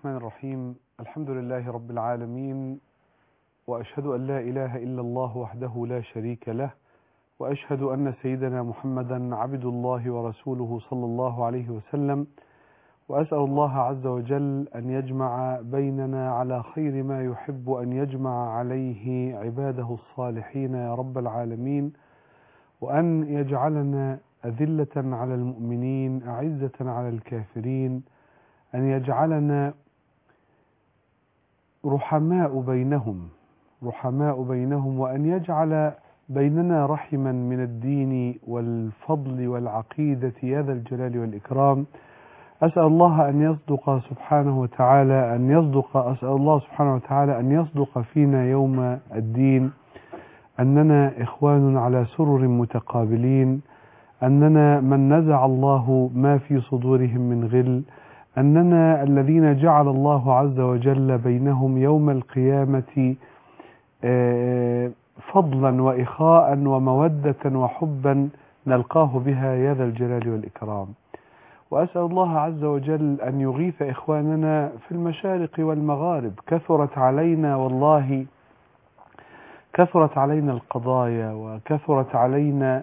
الرحمن الرحيم الحمد لله رب العالمين وأشهد أن لا إله إلا الله وحده لا شريك له وأشهد أن سيدنا محمدا عبد الله ورسوله صلى الله عليه وسلم وأسأل الله عز وجل أن يجمع بيننا على خير ما يحب أن يجمع عليه عباده الصالحين يا رب العالمين وأن يجعلنا أذلة على المؤمنين أعزة على الكافرين أن يجعلنا رحماء بينهم رحماء بينهم وأن يجعل بيننا رحما من الدين والفضل والعقيدة يا ذا الجلال والإكرام أسأل الله أن يصدق سبحانه وتعالى أن يصدق أسأل الله سبحانه وتعالى أن يصدق فينا يوم الدين أننا إخوان على سرر متقابلين أننا من نزع الله ما في صدورهم من غل أننا الذين جعل الله عز وجل بينهم يوم القيامة فضلا وإخاء ومودة وحبا نلقاه بها يا ذا الجلال والإكرام وأسأل الله عز وجل أن يغيث إخواننا في المشارق والمغارب كثرت علينا والله كثرت علينا القضايا وكثرت علينا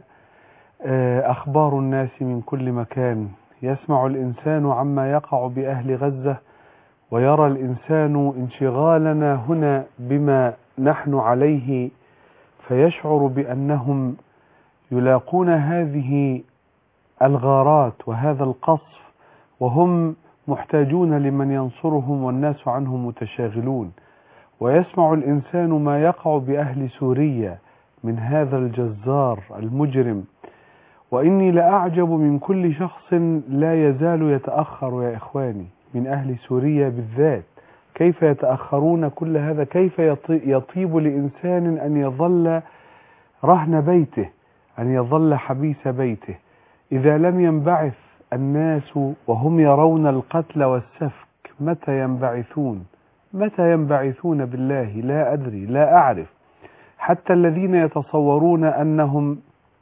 أخبار الناس من كل مكان يسمع الإنسان عما يقع بأهل غزة ويرى الإنسان انشغالنا هنا بما نحن عليه فيشعر بأنهم يلاقون هذه الغارات وهذا القصف وهم محتاجون لمن ينصرهم والناس عنهم متشاغلون ويسمع الإنسان ما يقع بأهل سوريا من هذا الجزار المجرم وإني لأعجب من كل شخص لا يزال يتأخر يا إخواني من أهل سوريا بالذات كيف يتأخرون كل هذا كيف يطيب لإنسان أن يظل رهن بيته أن يظل حبيس بيته إذا لم ينبعث الناس وهم يرون القتل والسفك متى ينبعثون متى ينبعثون بالله لا أدري لا أعرف حتى الذين يتصورون أنهم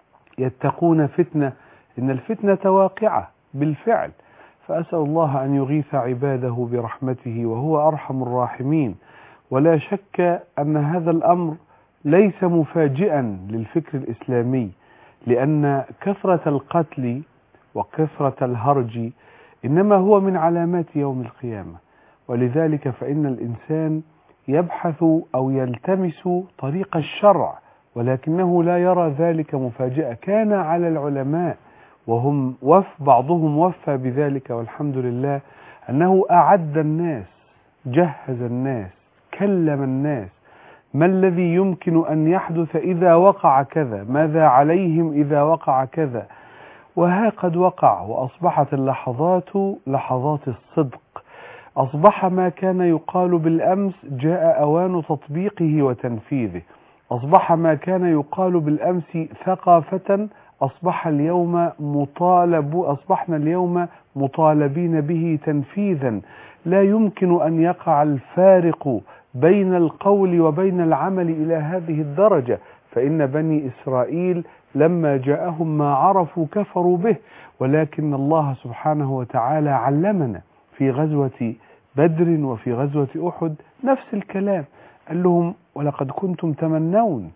يتقون فتنة إن الفتنة واقعة بالفعل فأسأل الله أن يغيث عباده برحمته وهو أرحم الراحمين ولا شك أن هذا الأمر ليس مفاجئا للفكر الإسلامي لأن كثرة القتل وكثرة الهرج إنما هو من علامات يوم القيامة ولذلك فإن الإنسان يبحث أو يلتمس طريق الشرع ولكنه لا يرى ذلك مفاجأة كان على العلماء وهم وف بعضهم وفى بذلك والحمد لله أنه أعد الناس جهز الناس كلم الناس ما الذي يمكن أن يحدث إذا وقع كذا ماذا عليهم إذا وقع كذا وها قد وقع وأصبحت اللحظات لحظات الصدق أصبح ما كان يقال بالأمس جاء أوان تطبيقه وتنفيذه أصبح ما كان يقال بالأمس ثقافة أصبح اليوم مطالب أصبحنا اليوم مطالبين به تنفيذا لا يمكن أن يقع الفارق بين القول وبين العمل إلى هذه الدرجة فإن بني إسرائيل لما جاءهم ما عرفوا كفروا به ولكن الله سبحانه وتعالى علمنا في غزوة بدر وفي غزوة أحد نفس الكلام قال لهم ولقد كنتم تمنون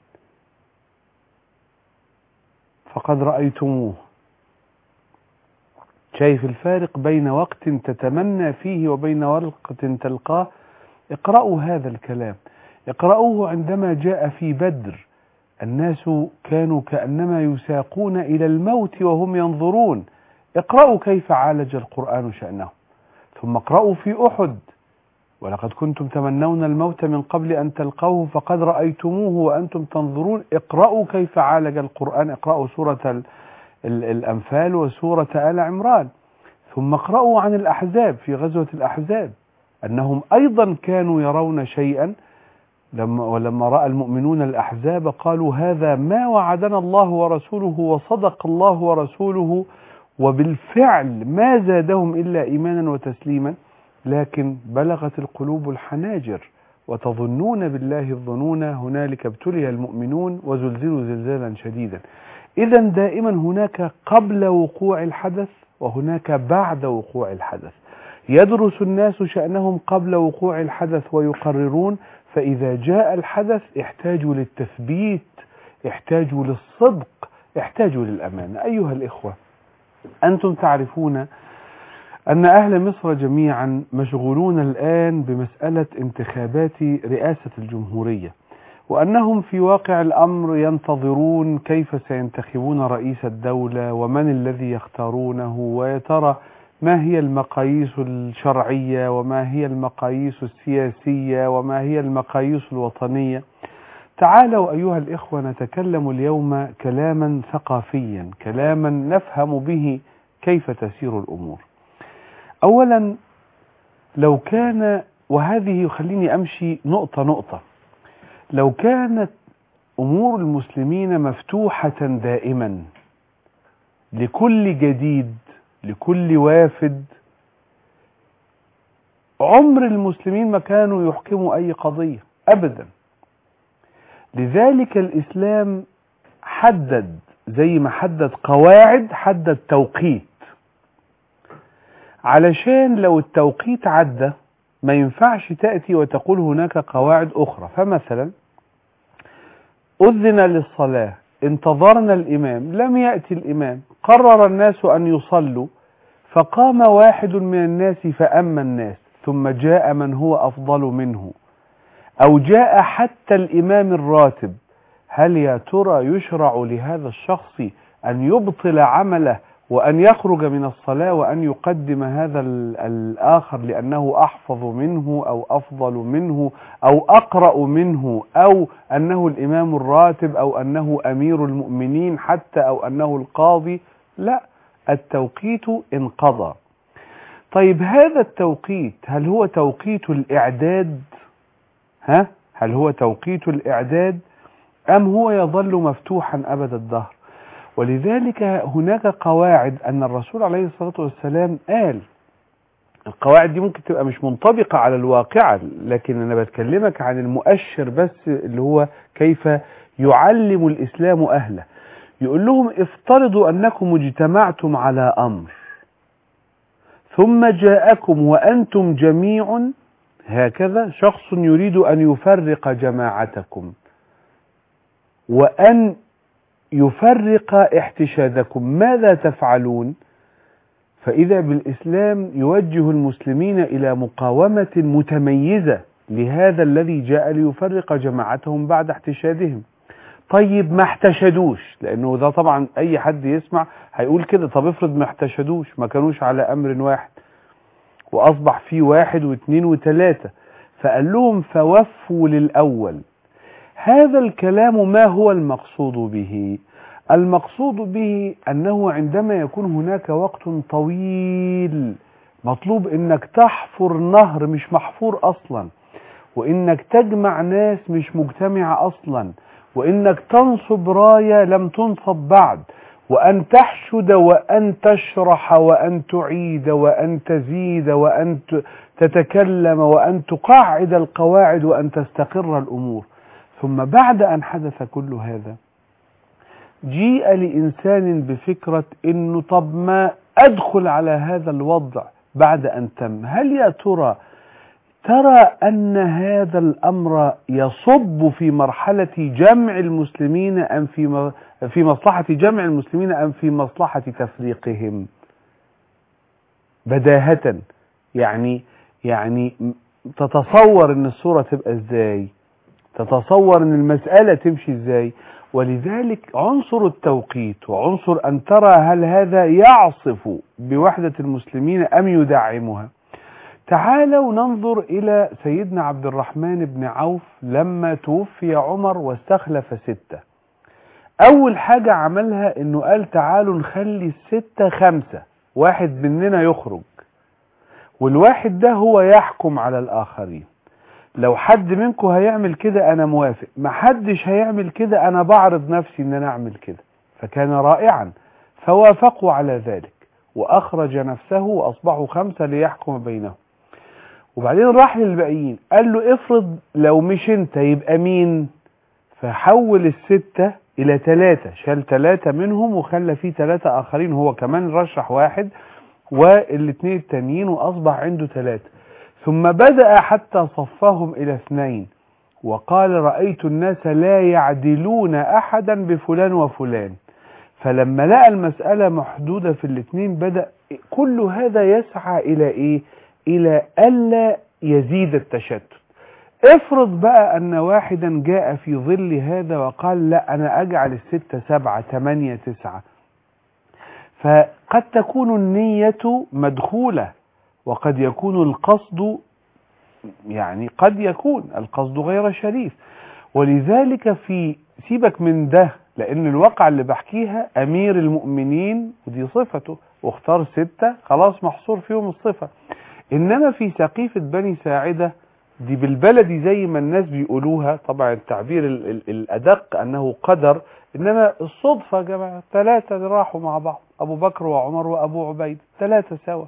فقد رأيتموه شايف الفارق بين وقت تتمنى فيه وبين وقت تلقاه اقرأوا هذا الكلام اقرأوه عندما جاء في بدر الناس كانوا كأنما يساقون إلى الموت وهم ينظرون اقرأوا كيف عالج القرآن شأنه ثم اقرأوا في أحد ولقد كنتم تمنون الموت من قبل أن تلقوه فقد رأيتموه وأنتم تنظرون اقرأوا كيف عالج القرآن اقرأوا سورة الأنفال وسورة آل عمران ثم اقرأوا عن الأحزاب في غزوة الأحزاب أنهم أيضا كانوا يرون شيئا لما ولما رأى المؤمنون الأحزاب قالوا هذا ما وعدنا الله ورسوله وصدق الله ورسوله وبالفعل ما زادهم إلا إيمانا وتسليما لكن بلغت القلوب الحناجر وتظنون بالله الظنون هنالك ابتلي المؤمنون وزلزلوا زلزالا شديدا إذا دائما هناك قبل وقوع الحدث وهناك بعد وقوع الحدث يدرس الناس شأنهم قبل وقوع الحدث ويقررون فإذا جاء الحدث احتاجوا للتثبيت احتاجوا للصدق احتاجوا للأمانة أيها الإخوة أنتم تعرفون أن أهل مصر جميعا مشغولون الآن بمسألة انتخابات رئاسة الجمهورية وأنهم في واقع الأمر ينتظرون كيف سينتخبون رئيس الدولة ومن الذي يختارونه ويترى ما هي المقاييس الشرعية وما هي المقاييس السياسية وما هي المقاييس الوطنية تعالوا أيها الإخوة نتكلم اليوم كلاما ثقافيا كلاما نفهم به كيف تسير الأمور أولا لو كان وهذه خليني أمشي نقطة نقطة لو كانت أمور المسلمين مفتوحة دائما لكل جديد لكل وافد عمر المسلمين ما كانوا يحكموا أي قضية أبدا لذلك الإسلام حدد زي ما حدد قواعد حدد توقيت علشان لو التوقيت عدى ما ينفعش تأتي وتقول هناك قواعد أخرى فمثلا أذن للصلاة انتظرنا الإمام لم يأتي الإمام قرر الناس أن يصلوا فقام واحد من الناس فأما الناس ثم جاء من هو أفضل منه أو جاء حتى الإمام الراتب هل يا ترى يشرع لهذا الشخص أن يبطل عمله وأن يخرج من الصلاة وأن يقدم هذا الآخر لأنه أحفظ منه أو أفضل منه أو أقرأ منه أو أنه الإمام الراتب أو أنه أمير المؤمنين حتى أو أنه القاضي لا التوقيت انقضى طيب هذا التوقيت هل هو توقيت الإعداد ها هل هو توقيت الإعداد أم هو يظل مفتوحا أبد الدهر ولذلك هناك قواعد أن الرسول عليه الصلاة والسلام قال القواعد دي ممكن تبقى مش منطبقة على الواقع لكن أنا بتكلمك عن المؤشر بس اللي هو كيف يعلم الإسلام أهله يقول لهم افترضوا أنكم اجتمعتم على أمر ثم جاءكم وأنتم جميع هكذا شخص يريد أن يفرق جماعتكم وأن يفرق احتشادكم ماذا تفعلون فإذا بالإسلام يوجه المسلمين إلى مقاومة متميزة لهذا الذي جاء ليفرق جماعتهم بعد احتشادهم طيب ما احتشدوش لأنه ده طبعا أي حد يسمع هيقول كده طب افرض ما احتشدوش ما كانوش على أمر واحد وأصبح في واحد واثنين وثلاثة فقال لهم فوفوا للأول هذا الكلام ما هو المقصود به المقصود به أنه عندما يكون هناك وقت طويل مطلوب انك تحفر نهر مش محفور اصلا وانك تجمع ناس مش مجتمعة اصلا وانك تنصب راية لم تنصب بعد وأن تحشد وأن تشرح وأن تعيد وأن تزيد وأن تتكلم وأن تقعد القواعد وأن تستقر الأمور ثم بعد أن حدث كل هذا جيء لإنسان بفكرة إنه طب ما أدخل على هذا الوضع بعد أن تم هل يا ترى ترى أن هذا الأمر يصب في مرحلة جمع المسلمين أم في في مصلحة جمع المسلمين أم في مصلحة تفريقهم بداهة يعني يعني تتصور أن الصورة تبقى إزاي تتصور أن المسألة تمشي إزاي ولذلك عنصر التوقيت وعنصر أن ترى هل هذا يعصف بوحدة المسلمين أم يدعمها تعالوا ننظر إلى سيدنا عبد الرحمن بن عوف لما توفي عمر واستخلف ستة أول حاجة عملها إنه قال تعالوا نخلي الستة خمسة واحد مننا يخرج والواحد ده هو يحكم على الآخرين لو حد منكم هيعمل كده أنا موافق ما حدش هيعمل كده أنا بعرض نفسي إن أنا أعمل كده فكان رائعا فوافقوا على ذلك وأخرج نفسه وأصبحوا خمسة ليحكم بينهم وبعدين راح للباقيين قال له افرض لو مش انت يبقى مين فحول الستة الى ثلاثة شال ثلاثة منهم وخلى فيه ثلاثة اخرين هو كمان رشح واحد والاثنين التانيين وأصبح عنده ثلاثة ثم بدأ حتى صفهم إلى اثنين وقال رأيت الناس لا يعدلون أحدا بفلان وفلان فلما لقى المسألة محدودة في الاثنين بدأ كل هذا يسعى إلى إيه إلى ألا يزيد التشتت افرض بقى أن واحدا جاء في ظل هذا وقال لا أنا أجعل الستة سبعة ثمانية تسعة فقد تكون النية مدخولة وقد يكون القصد يعني قد يكون القصد غير شريف ولذلك في سيبك من ده لأن الواقع اللي بحكيها أمير المؤمنين ودي صفته واختار ستة خلاص محصور فيهم الصفة إنما في سقيفة بني ساعدة دي بالبلدي زي ما الناس بيقولوها طبعا التعبير ال ال الأدق أنه قدر إنما الصدفة يا جماعة ثلاثة راحوا مع بعض أبو بكر وعمر وأبو عبيد ثلاثة سوا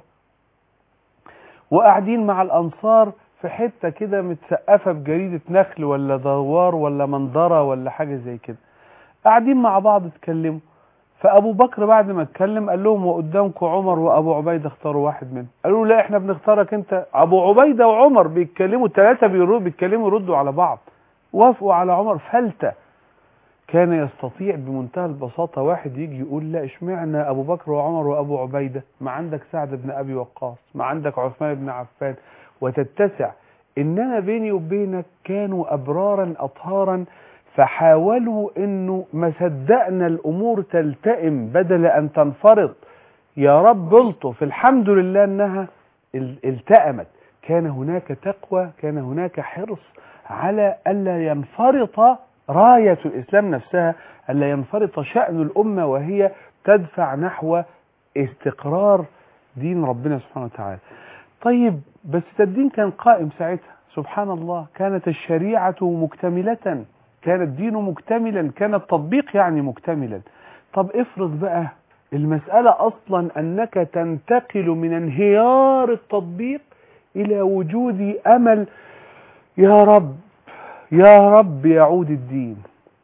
وقاعدين مع الأنصار في حتة كده متسقفة بجريدة نخل ولا دوار ولا منظرة ولا حاجة زي كده قاعدين مع بعض اتكلموا فابو بكر بعد ما اتكلم قال لهم وقدامكم عمر وابو عبيده اختاروا واحد منهم قالوا لا احنا بنختارك انت ابو عبيده وعمر بيتكلموا الثلاثه بيردوا بيتكلموا يردوا على بعض وافقوا على عمر فلته كان يستطيع بمنتهى البساطه واحد يجي يقول لا اشمعنى ابو بكر وعمر وابو عبيده ما عندك سعد بن ابي وقاص ما عندك عثمان بن عفان وتتسع انما بيني وبينك كانوا ابرارا اطهارا فحاولوا انه ما صدقنا الامور تلتئم بدل ان تنفرط يا رب الطف الحمد لله انها التأمت كان هناك تقوى كان هناك حرص على ألا ينفرط راية الإسلام نفسها ألا ينفرط شأن الأمة وهي تدفع نحو استقرار دين ربنا سبحانه وتعالى طيب بس الدين كان قائم ساعتها سبحان الله كانت الشريعة مكتملة كان الدين مكتملا كان التطبيق يعني مكتملا طب افرض بقى المسألة أصلا أنك تنتقل من انهيار التطبيق إلى وجود أمل يا رب يا رب يعود الدين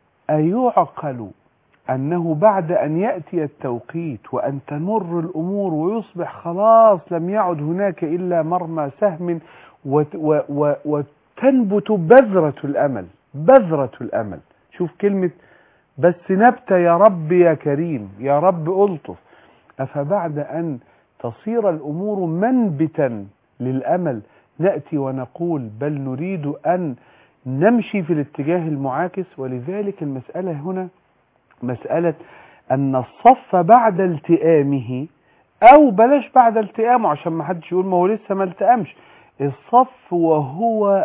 أيعقل أنه بعد أن يأتي التوقيت وأن تمر الأمور ويصبح خلاص لم يعد هناك إلا مرمى سهم وتنبت بذرة الأمل بذرة الأمل شوف كلمة بس نبت يا رب يا كريم يا رب ألطف أفبعد أن تصير الأمور منبتا للأمل نأتي ونقول بل نريد أن نمشي في الاتجاه المعاكس ولذلك المسألة هنا مسألة أن الصف بعد التئامه أو بلاش بعد التئامه عشان ما حدش يقول ما هو لسه ما التئمش الصف وهو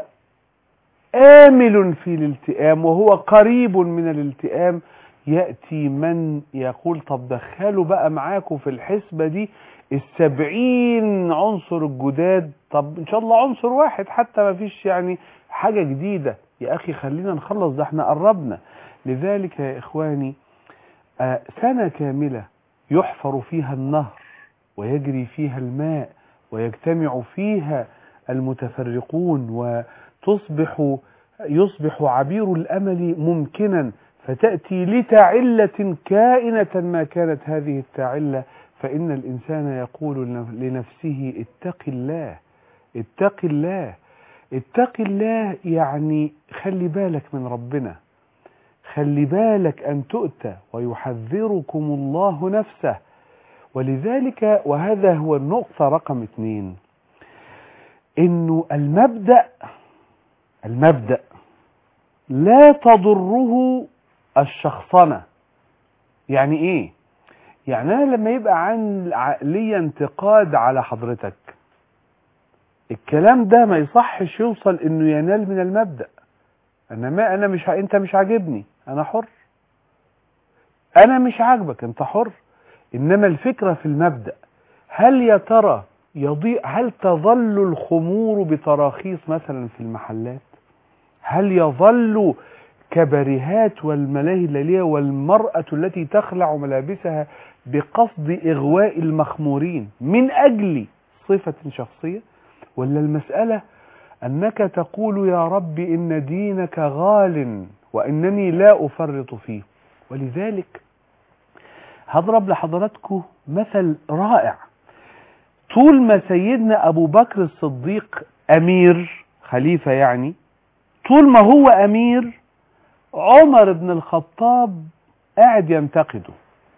آمل في الالتئام وهو قريب من الالتئام يأتي من يقول طب دخلوا بقى معاكم في الحسبة دي السبعين عنصر الجداد طب ان شاء الله عنصر واحد حتى ما فيش يعني حاجة جديدة يا اخي خلينا نخلص ده احنا قربنا لذلك يا اخواني آه سنة كاملة يحفر فيها النهر ويجري فيها الماء ويجتمع فيها المتفرقون و تصبح يصبح عبير الأمل ممكنا فتأتي لتعلة كائنة ما كانت هذه التعلة فإن الإنسان يقول لنفسه اتق الله اتق الله اتق الله يعني خلي بالك من ربنا خلي بالك أن تؤتى ويحذركم الله نفسه ولذلك وهذا هو النقطة رقم اثنين انه المبدأ المبدأ لا تضره الشخصنة يعني ايه يعني انا لما يبقى عن لي انتقاد على حضرتك الكلام ده ما يصحش يوصل انه ينال من المبدأ انا ما انا مش انت مش عاجبني انا حر انا مش عاجبك انت حر انما الفكرة في المبدأ هل يا ترى يضيء هل تظل الخمور بتراخيص مثلا في المحلات هل يظل كبرهات والملاهي الليلية والمرأة التي تخلع ملابسها بقصد إغواء المخمورين من أجل صفة شخصية ولا المسألة أنك تقول يا رب إن دينك غال وإنني لا أفرط فيه ولذلك هضرب لحضراتكم مثل رائع طول ما سيدنا أبو بكر الصديق أمير خليفة يعني طول ما هو أمير عمر بن الخطاب قاعد ينتقده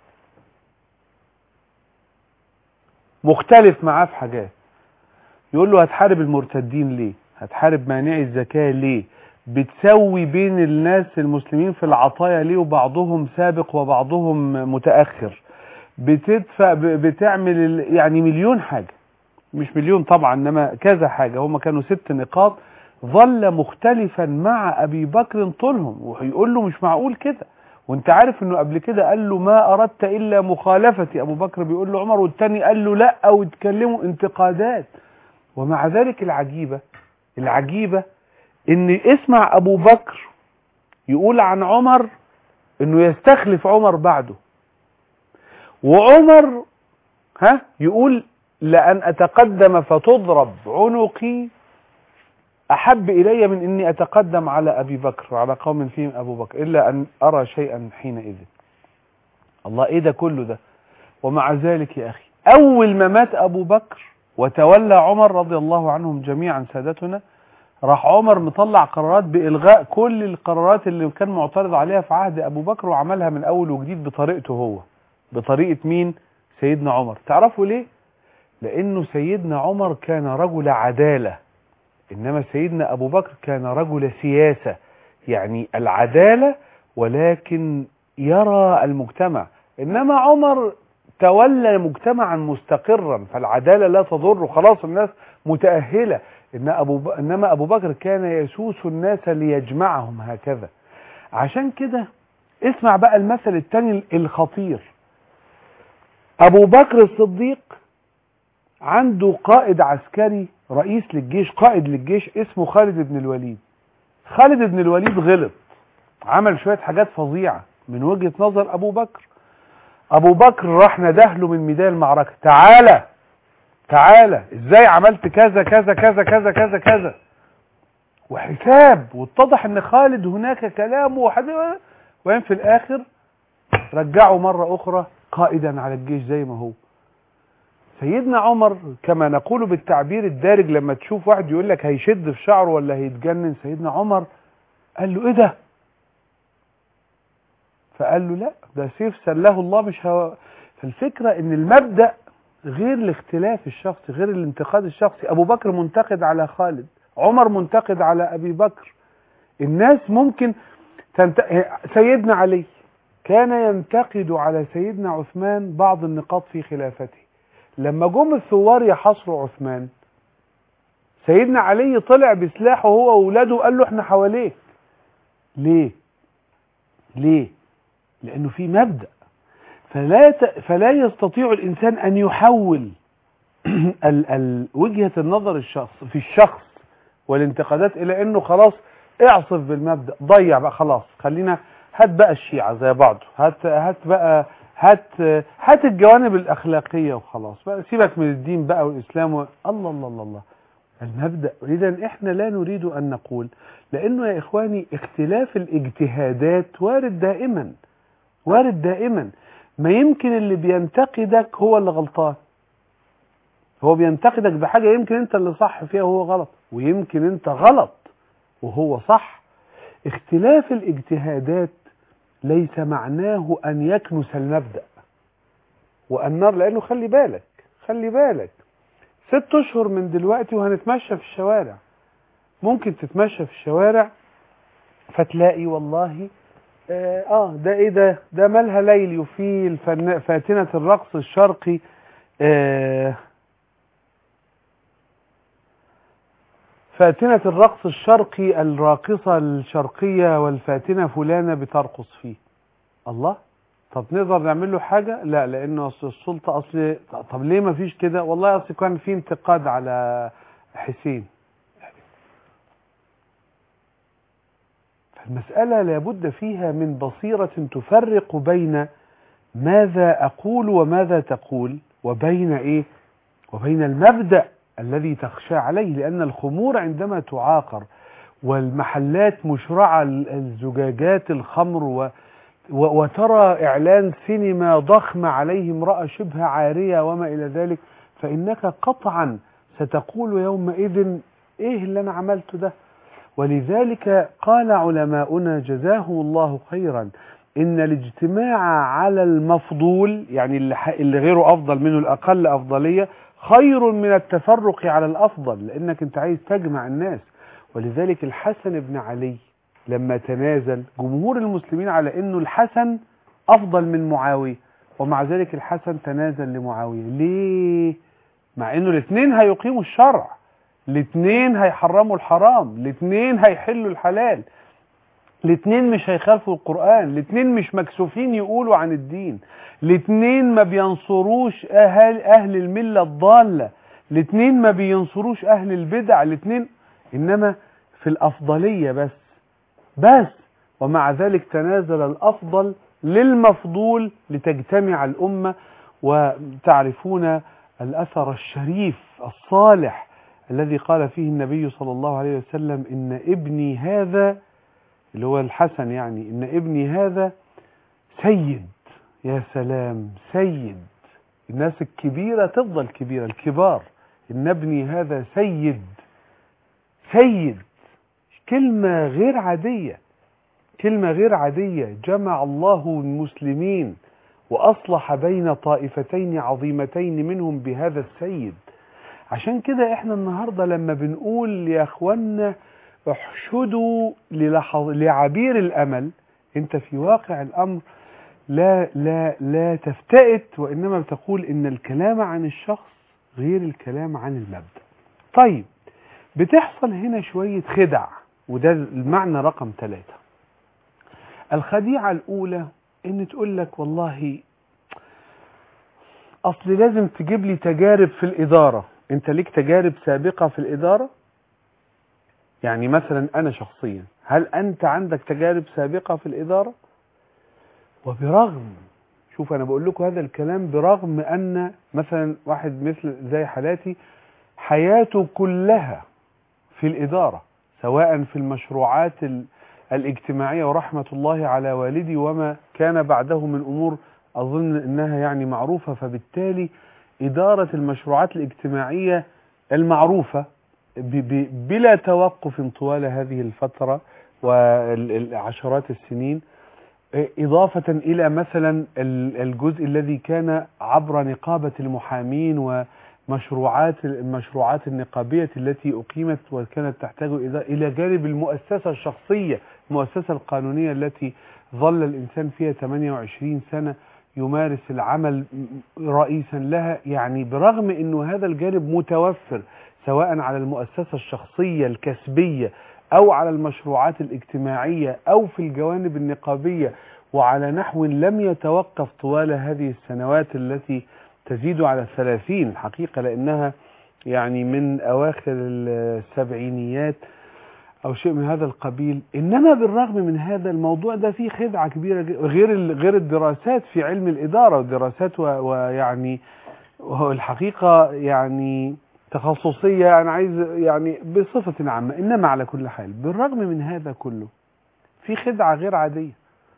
مختلف معاه في حاجات يقول له هتحارب المرتدين ليه هتحارب مانعي الزكاة ليه بتسوي بين الناس المسلمين في العطايا ليه وبعضهم سابق وبعضهم متأخر بتدفع بتعمل يعني مليون حاجة مش مليون طبعا انما كذا حاجة هم كانوا ست نقاط ظل مختلفا مع ابي بكر طولهم ويقول له مش معقول كده وانت عارف انه قبل كده قال له ما اردت الا مخالفتي ابو بكر بيقول له عمر والتاني قال له لا ويتكلموا انتقادات ومع ذلك العجيبة العجيبة ان اسمع ابو بكر يقول عن عمر انه يستخلف عمر بعده وعمر ها يقول لأن أتقدم فتضرب عنقي أحب إلي من أني أتقدم على أبي بكر وعلى قوم فيهم أبو بكر إلا أن أرى شيئا حينئذ الله إيه ده كله ده ومع ذلك يا أخي أول ما مات أبو بكر وتولى عمر رضي الله عنهم جميعا سادتنا راح عمر مطلع قرارات بإلغاء كل القرارات اللي كان معترض عليها في عهد أبو بكر وعملها من أول وجديد بطريقته هو بطريقة مين سيدنا عمر تعرفوا ليه لأنه سيدنا عمر كان رجل عدالة إنما سيدنا أبو بكر كان رجل سياسة يعني العدالة ولكن يرى المجتمع إنما عمر تولى مجتمعا مستقرا فالعدالة لا تضر خلاص الناس متأهلة إن أبو ب... إنما أبو بكر كان يسوس الناس ليجمعهم هكذا عشان كده اسمع بقى المثل الثاني الخطير أبو بكر الصديق عنده قائد عسكري رئيس للجيش قائد للجيش اسمه خالد بن الوليد خالد بن الوليد غلط عمل شوية حاجات فظيعة من وجهة نظر أبو بكر أبو بكر راح ندهله من ميدان المعركة تعالى تعالى ازاي عملت كذا كذا كذا كذا كذا كذا وحساب واتضح ان خالد هناك كلامه وحديث وين في الاخر رجعه مرة اخرى قائدا على الجيش زي ما هو سيدنا عمر كما نقول بالتعبير الدارج لما تشوف واحد يقول لك هيشد في شعره ولا هيتجنن سيدنا عمر قال له ايه ده فقال له لا ده سيف سله الله مش هو فالفكرة ان المبدأ غير الاختلاف الشخصي غير الانتقاد الشخصي ابو بكر منتقد على خالد عمر منتقد على ابي بكر الناس ممكن تنت... سيدنا علي كان ينتقد على سيدنا عثمان بعض النقاط في خلافته لما جم الثوار يحاصروا عثمان سيدنا علي طلع بسلاحه هو واولاده وقال له احنا حواليك ليه ليه لانه في مبدا فلا ت... فلا يستطيع الانسان ان يحول ال... ال... وجهه النظر الشخص في الشخص والانتقادات الى انه خلاص اعصف بالمبدا ضيع بقى خلاص خلينا هات بقى الشيعة زي بعضه هات هات بقى هات هات الجوانب الأخلاقية وخلاص بقى سيبك من الدين بقى والإسلام و... الله الله الله الله المبدأ إذا إحنا لا نريد أن نقول لأنه يا إخواني اختلاف الاجتهادات وارد دائما وارد دائما ما يمكن اللي بينتقدك هو اللي غلطان هو بينتقدك بحاجة يمكن أنت اللي صح فيها وهو غلط ويمكن أنت غلط وهو صح اختلاف الاجتهادات ليس معناه أن يكنس المبدأ وأن نر لأنه خلي بالك خلي بالك ست أشهر من دلوقتي وهنتمشى في الشوارع ممكن تتمشى في الشوارع فتلاقي والله آه, آه ده إيه ده ده مالها ليلي وفي الفن... فاتنة الرقص الشرقي آه فاتنة الرقص الشرقي الراقصة الشرقية والفاتنة فلانة بترقص فيه الله طب نقدر نعمل له حاجة لا لانه اصل السلطة اصل طب ليه ما فيش كده والله اصل كان في انتقاد على حسين فالمسألة لابد فيها من بصيرة تفرق بين ماذا اقول وماذا تقول وبين ايه وبين المبدأ الذي تخشى عليه لأن الخمور عندما تعاقر والمحلات مشرعة الزجاجات الخمر و وترى إعلان سينما ضخم عليه امرأة شبه عارية وما إلى ذلك فإنك قطعا ستقول يومئذ إيه اللي أنا عملته ده ولذلك قال علماؤنا جزاهم الله خيرا إن الاجتماع على المفضول يعني اللي ح- اللي غيره أفضل منه الأقل أفضلية خير من التفرق على الأفضل لأنك أنت عايز تجمع الناس ولذلك الحسن بن علي لما تنازل جمهور المسلمين على أنه الحسن أفضل من معاوية ومع ذلك الحسن تنازل لمعاوية ليه؟ مع أنه الاثنين هيقيموا الشرع الاثنين هيحرموا الحرام الاثنين هيحلوا الحلال الاثنين مش هيخالفوا القرآن الاثنين مش مكسوفين يقولوا عن الدين الاثنين ما بينصروش أهل, أهل الملة الضالة الاثنين ما بينصروش أهل البدع الاثنين إنما في الأفضلية بس بس ومع ذلك تنازل الأفضل للمفضول لتجتمع الأمة وتعرفون الأثر الشريف الصالح الذي قال فيه النبي صلى الله عليه وسلم إن ابني هذا اللي هو الحسن يعني إن ابني هذا سيد يا سلام سيد الناس الكبيرة تفضل كبيرة الكبار إن ابني هذا سيد سيد كلمة غير عادية كلمة غير عادية جمع الله المسلمين وأصلح بين طائفتين عظيمتين منهم بهذا السيد عشان كده احنا النهاردة لما بنقول يا اخوانا احشدوا للحظ... لعبير الامل انت في واقع الامر لا لا لا تفتئت وانما بتقول ان الكلام عن الشخص غير الكلام عن المبدأ طيب بتحصل هنا شوية خدع وده المعنى رقم ثلاثة الخديعة الأولى إن تقول لك والله أصل لازم تجيب لي تجارب في الإدارة أنت ليك تجارب سابقة في الإدارة يعني مثلا أنا شخصيا هل أنت عندك تجارب سابقة في الإدارة وبرغم شوف أنا بقول لكم هذا الكلام برغم أن مثلا واحد مثل زي حالاتي حياته كلها في الإدارة سواء في المشروعات ال- الاجتماعية ورحمة الله على والدي وما كان بعده من أمور أظن أنها يعني معروفة فبالتالي إدارة المشروعات الاجتماعية المعروفة ب- ب- بلا توقف طوال هذه الفترة وعشرات السنين إضافة إلى مثلا ال- الجزء الذي كان عبر نقابة المحامين ومشروعات المشروعات النقابية التي أقيمت وكانت تحتاج إلى إلى جانب المؤسسة الشخصية المؤسسة القانونية التي ظل الإنسان فيها 28 سنة يمارس العمل رئيسا لها يعني برغم أنه هذا الجانب متوفر سواء على المؤسسة الشخصية الكسبية أو على المشروعات الاجتماعية أو في الجوانب النقابية وعلى نحو لم يتوقف طوال هذه السنوات التي تزيد على الثلاثين حقيقة لأنها يعني من أواخر السبعينيات أو شيء من هذا القبيل إنما بالرغم من هذا الموضوع ده فيه خدعة كبيرة ج- غير ال- غير الدراسات في علم الإدارة والدراسات و- ويعني وهو الحقيقة يعني تخصصية أنا عايز يعني بصفة عامة إنما على كل حال بالرغم من هذا كله في خدعة غير عادية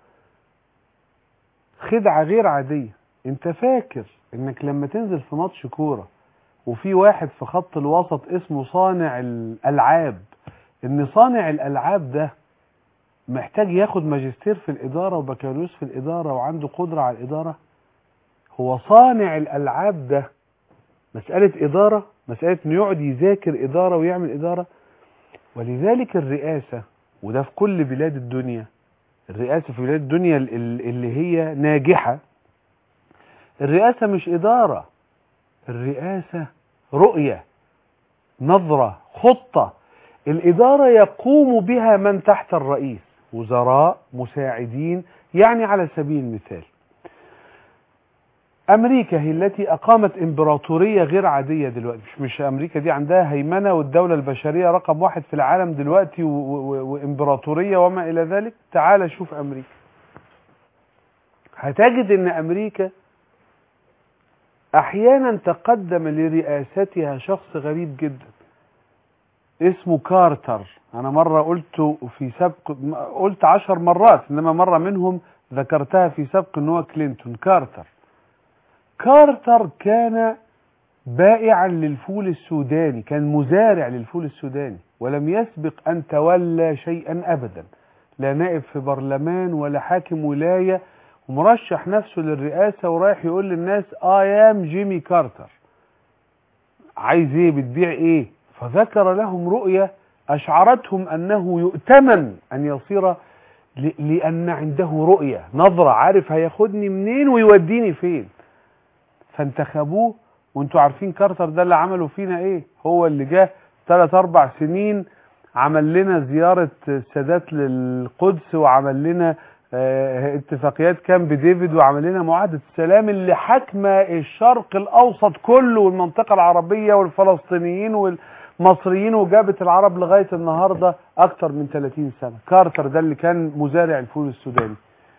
خدعة غير عادية انت فاكر انك لما تنزل في ماتش كورة وفي واحد في خط الوسط اسمه صانع الألعاب ان صانع الألعاب ده محتاج ياخد ماجستير في الإدارة وبكالوريوس في الإدارة وعنده قدرة على الإدارة هو صانع الألعاب ده مسألة إدارة مسألة إنه يقعد يذاكر إدارة ويعمل إدارة ولذلك الرئاسة وده في كل بلاد الدنيا الرئاسة في بلاد الدنيا ال- ال- اللي هي ناجحة الرئاسة مش إدارة الرئاسة رؤية نظرة خطة الإدارة يقوم بها من تحت الرئيس وزراء مساعدين يعني على سبيل المثال أمريكا هي التي أقامت إمبراطورية غير عادية دلوقتي مش, مش أمريكا دي عندها هيمنة والدولة البشرية رقم واحد في العالم دلوقتي و- و- وإمبراطورية وما إلى ذلك تعال شوف أمريكا هتجد أن أمريكا أحيانا تقدم لرئاستها شخص غريب جدا اسمه كارتر أنا مرة قلت في سبق قلت عشر مرات إنما مرة منهم ذكرتها في سبق أنه كلينتون كارتر كارتر كان بائعا للفول السوداني كان مزارع للفول السوداني ولم يسبق أن تولى شيئا أبدا لا نائب في برلمان ولا حاكم ولاية ومرشح نفسه للرئاسة ورايح يقول للناس آيام جيمي كارتر عايز ايه بتبيع ايه فذكر لهم رؤية أشعرتهم أنه يؤتمن أن يصير لأن عنده رؤية نظرة عارف هياخدني منين ويوديني فين فانتخبوه وانتوا عارفين كارتر ده اللي عمله فينا ايه هو اللي جه ثلاث اربع سنين عمل لنا زيارة السادات للقدس وعمل لنا اه اتفاقيات كامب ديفيد وعمل لنا معاهدة السلام اللي حاكمة الشرق الاوسط كله والمنطقة العربية والفلسطينيين والمصريين وجابت العرب لغاية النهاردة اكتر من 30 سنة كارتر ده اللي كان مزارع الفول السوداني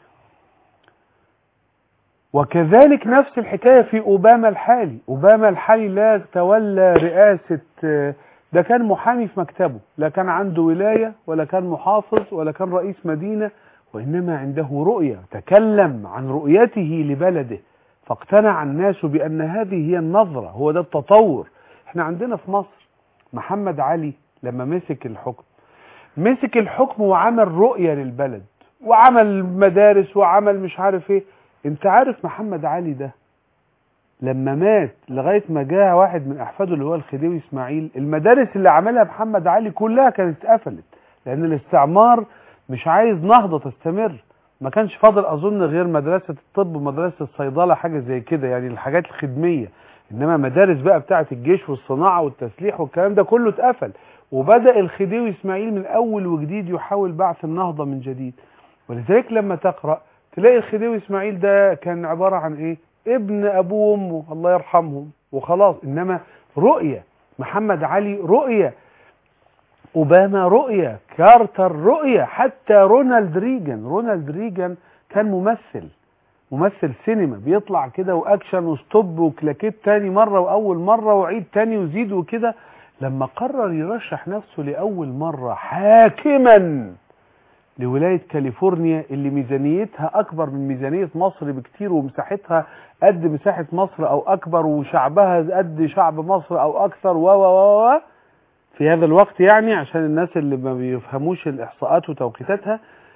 وكذلك نفس الحكاية في أوباما الحالي أوباما الحالي لا تولى رئاسة ده كان محامي في مكتبه لا كان عنده ولاية ولا كان محافظ ولا كان رئيس مدينة وإنما عنده رؤية تكلم عن رؤيته لبلده فاقتنع الناس بأن هذه هي النظرة هو ده التطور احنا عندنا في مصر محمد علي لما مسك الحكم مسك الحكم وعمل رؤية للبلد وعمل مدارس وعمل مش عارف ايه انت عارف محمد علي ده لما مات لغاية ما جاء واحد من احفاده اللي هو الخديوي اسماعيل المدارس اللي عملها محمد علي كلها كانت اتقفلت لان الاستعمار مش عايز نهضة تستمر ما كانش فاضل اظن غير مدرسة الطب ومدرسة الصيدلة حاجة زي كده يعني الحاجات الخدمية انما مدارس بقى بتاعة الجيش والصناعة والتسليح والكلام ده كله اتقفل وبدأ الخديوي اسماعيل من اول وجديد يحاول بعث النهضة من جديد ولذلك لما تقرأ تلاقي الخديوي اسماعيل ده كان عبارة عن ايه ابن ابوه وامه الله يرحمهم وخلاص انما رؤية محمد علي رؤية اوباما رؤية كارتر رؤية حتى رونالد ريجن رونالد ريجن كان ممثل ممثل سينما بيطلع كده واكشن وستوب وكلاكيت تاني مرة واول مرة وعيد تاني وزيد وكده لما قرر يرشح نفسه لأول مرة حاكما لولاية كاليفورنيا اللي ميزانيتها أكبر من ميزانية مصر بكتير ومساحتها قد مساحة مصر أو أكبر وشعبها قد شعب مصر أو أكثر و و و في هذا الوقت يعني عشان الناس اللي ما بيفهموش الإحصاءات وتوقيتاتها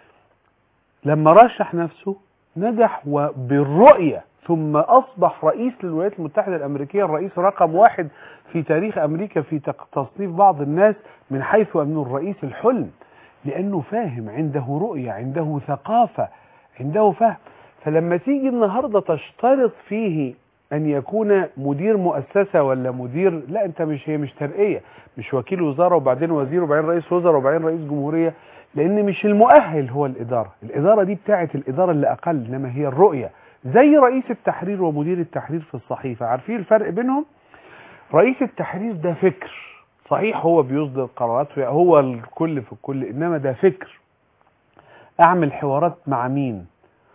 لما رشح نفسه نجح وبالرؤية ثم أصبح رئيس للولايات المتحدة الأمريكية الرئيس رقم واحد في تاريخ أمريكا في تصنيف بعض الناس من حيث أنه الرئيس الحلم لأنه فاهم عنده رؤية عنده ثقافة عنده فهم فلما تيجي النهاردة تشترط فيه أن يكون مدير مؤسسة ولا مدير لا أنت مش هي مش ترقية مش وكيل وزارة وبعدين وزير وبعدين رئيس وزراء وبعدين رئيس جمهورية لأن مش المؤهل هو الإدارة الإدارة دي بتاعت الإدارة اللي أقل إنما هي الرؤية زي رئيس التحرير ومدير التحرير في الصحيفة عارفين الفرق بينهم رئيس التحرير ده فكر صحيح هو بيصدر قرارات هو الكل في الكل انما ده فكر اعمل حوارات مع مين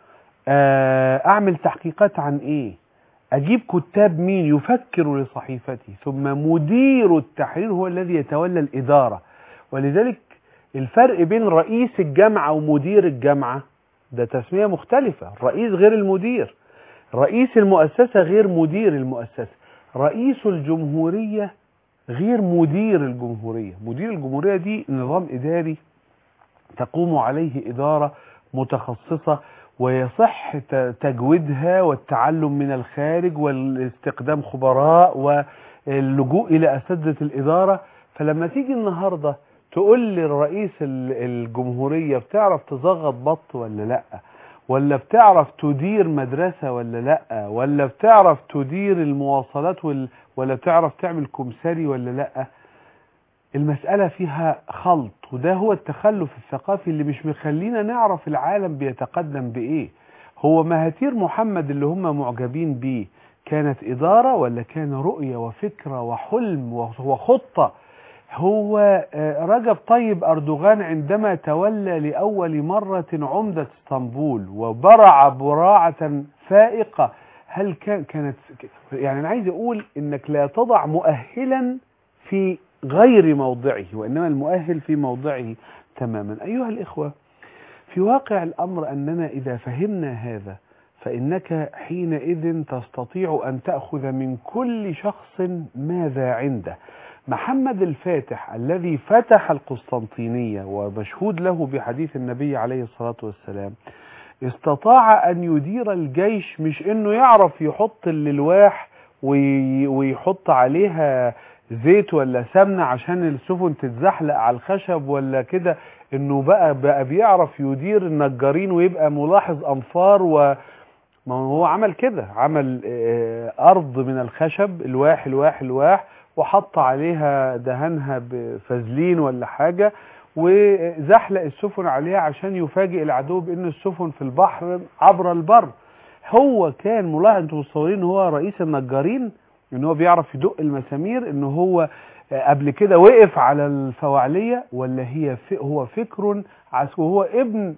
اعمل تحقيقات عن ايه اجيب كتاب مين يفكر لصحيفتي ثم مدير التحرير هو الذي يتولى الاداره ولذلك الفرق بين رئيس الجامعه ومدير الجامعه ده تسميه مختلفه الرئيس غير المدير رئيس المؤسسه غير مدير المؤسسه رئيس الجمهوريه غير مدير الجمهورية مدير الجمهورية دي نظام إداري تقوم عليه إدارة متخصصة ويصح تجويدها والتعلم من الخارج والاستقدام خبراء واللجوء إلى أساتذة الإدارة فلما تيجي النهاردة تقول للرئيس الجمهورية بتعرف تزغط بط ولا لأ ولا بتعرف تدير مدرسة ولا لأ ولا بتعرف تدير المواصلات وال... ولا بتعرف تعمل كمساري ولا لأ المسألة فيها خلط وده هو التخلف الثقافي اللي مش مخلينا نعرف العالم بيتقدم بإيه هو مهاتير محمد اللي هم معجبين بيه كانت إدارة ولا كان رؤية وفكرة وحلم وخطة هو رجب طيب أردوغان عندما تولى لأول مرة عمدة اسطنبول وبرع براعة فائقة هل كان كانت يعني أنا عايز أقول إنك لا تضع مؤهلا في غير موضعه وإنما المؤهل في موضعه تماما أيها الإخوة في واقع الأمر أننا إذا فهمنا هذا فإنك حينئذ تستطيع أن تأخذ من كل شخص ماذا عنده محمد الفاتح الذي فتح القسطنطينية ومشهود له بحديث النبي عليه الصلاة والسلام استطاع أن يدير الجيش مش أنه يعرف يحط الألواح وي- ويحط عليها زيت ولا سمنة عشان السفن تتزحلق على الخشب ولا كده انه بقى بقى بيعرف يدير النجارين ويبقى ملاحظ انفار و ما هو عمل كده عمل آه، ارض من الخشب الواح الواح الواح وحط عليها دهنها بفازلين ولا حاجة وزحلق السفن عليها عشان يفاجئ العدو بان السفن في البحر عبر البر هو كان ملاحظ انتوا متصورين ان هو رئيس النجارين ان هو بيعرف يدق المسامير ان هو آه، قبل كده وقف على الفواعلية ولا هي ف- هو فكر عس- وهو ابن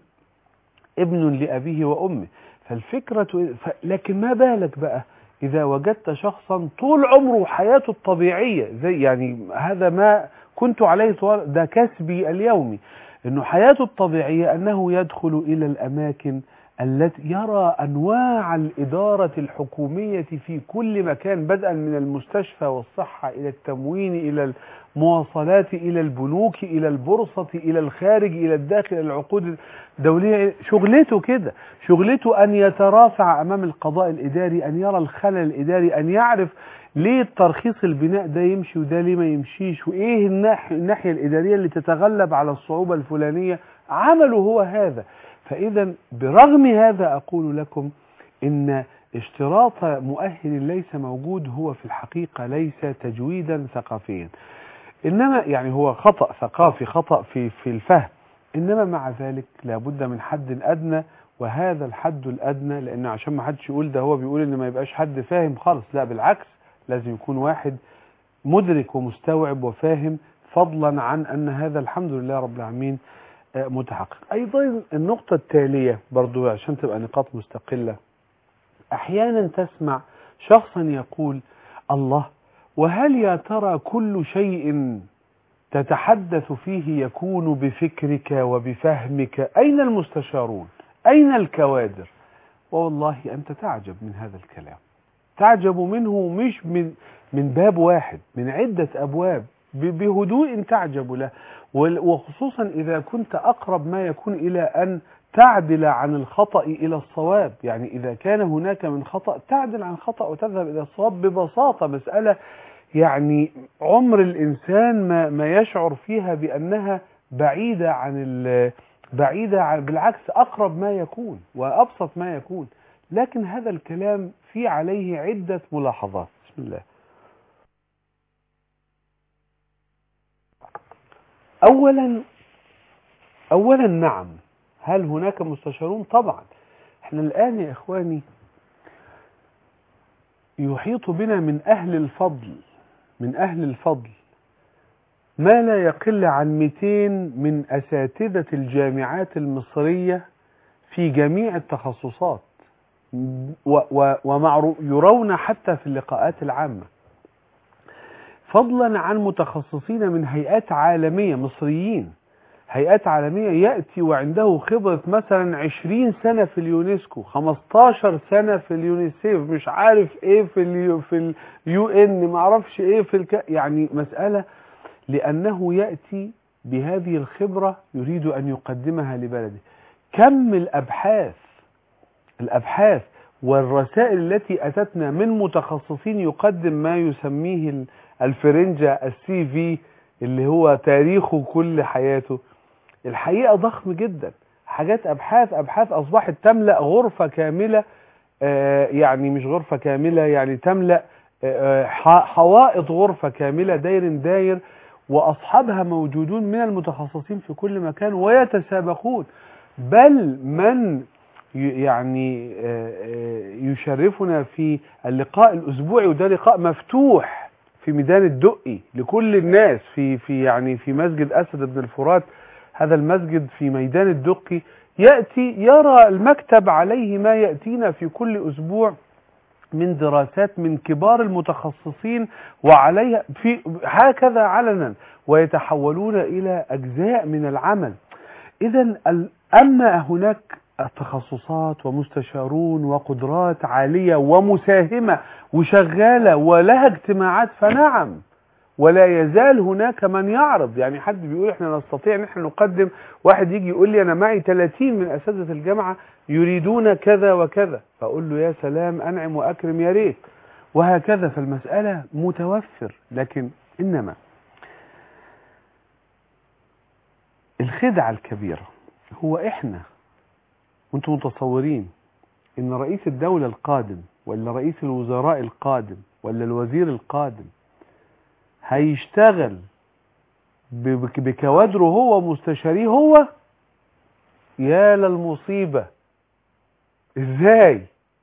ابن لأبيه وأمه فالفكرة ف... لكن ما بالك بقى إذا وجدت شخصا طول عمره وحياته الطبيعية زي يعني هذا ما كنت عليه طوال ده كسبي اليومي إنه حياته الطبيعية أنه يدخل إلى الأماكن التي يرى أنواع الإدارة الحكومية في كل مكان بدءا من المستشفى والصحة إلى التموين إلى المواصلات إلى البنوك إلى البورصة إلى الخارج إلى الداخل إلى العقود الدولية شغلته كده شغلته أن يترافع أمام القضاء الإداري أن يرى الخلل الإداري أن يعرف ليه الترخيص البناء ده يمشي وده ليه ما يمشيش وإيه الناح- الناحية الإدارية اللي تتغلب على الصعوبة الفلانية عمله هو هذا فإذا برغم هذا أقول لكم إن اشتراط مؤهل ليس موجود هو في الحقيقة ليس تجويدا ثقافيا إنما يعني هو خطأ ثقافي خطأ في في الفهم إنما مع ذلك لابد من حد أدنى وهذا الحد الأدنى لأن عشان ما حدش يقول ده هو بيقول إن ما يبقاش حد فاهم خالص لا بالعكس لازم يكون واحد مدرك ومستوعب وفاهم فضلا عن أن هذا الحمد لله رب العالمين آه، متحقق أيضا النقطة التالية برضو عشان تبقى نقاط مستقلة أحيانا تسمع شخصا يقول الله وهل يا ترى كل شيء تتحدث فيه يكون بفكرك وبفهمك أين المستشارون أين الكوادر والله أنت تعجب من هذا الكلام تعجب منه مش من من باب واحد من عدة أبواب ب- بهدوء تعجب له وال- وخصوصا إذا كنت أقرب ما يكون إلى أن تعدل عن الخطأ إلى الصواب يعني إذا كان هناك من خطأ تعدل عن خطأ وتذهب إلى الصواب ببساطة مسألة يعني عمر الإنسان ما, ما يشعر فيها بأنها بعيدة عن ال بعيدة عن بالعكس أقرب ما يكون وأبسط ما يكون لكن هذا الكلام في عليه عدة ملاحظات بسم الله أولا أولا نعم هل هناك مستشارون طبعا احنا الآن يا إخواني يحيط بنا من أهل الفضل من أهل الفضل ما لا يقل عن 200 من أساتذة الجامعات المصرية في جميع التخصصات و- و- ومعرو يرون حتى في اللقاءات العامة فضلا عن متخصصين من هيئات عالمية مصريين هيئات عالمية يأتي وعنده خبرة مثلا 20 سنة في اليونسكو 15 سنة في اليونيسيف مش عارف ايه في اليو في اليو ان ما اعرفش ايه في الك... يعني مسألة لأنه يأتي بهذه الخبرة يريد أن يقدمها لبلده كم الأبحاث الأبحاث والرسائل التي أتتنا من متخصصين يقدم ما يسميه ال- الفرنجة السي في اللي هو تاريخه كل حياته الحقيقة ضخم جدا حاجات أبحاث أبحاث أصبحت تملأ غرفة كاملة آه، يعني مش غرفة كاملة يعني تملأ آه، ح- حوائط غرفة كاملة داير داير وأصحابها موجودون من المتخصصين في كل مكان ويتسابقون بل من ي- يعني آه، آه، يشرفنا في اللقاء الأسبوعي وده لقاء مفتوح في ميدان الدقي لكل الناس في في يعني في مسجد أسد بن الفرات هذا المسجد في ميدان الدقي يأتي يرى المكتب عليه ما يأتينا في كل أسبوع من دراسات من كبار المتخصصين وعليها في هكذا علنا ويتحولون إلى أجزاء من العمل إذا ال- أما هناك تخصصات ومستشارون وقدرات عالية ومساهمة وشغالة ولها اجتماعات فنعم ولا يزال هناك من يعرض يعني حد بيقول احنا نستطيع ان احنا نقدم واحد يجي يقول لي انا معي 30 من اساتذه الجامعه يريدون كذا وكذا فاقول له يا سلام انعم واكرم يا ريت وهكذا فالمساله متوفر لكن انما الخدعه الكبيره هو احنا وانتم متصورين ان رئيس الدوله القادم ولا رئيس الوزراء القادم ولا الوزير القادم هيشتغل ب- بكوادره هو مستشاريه هو يا للمصيبة ازاي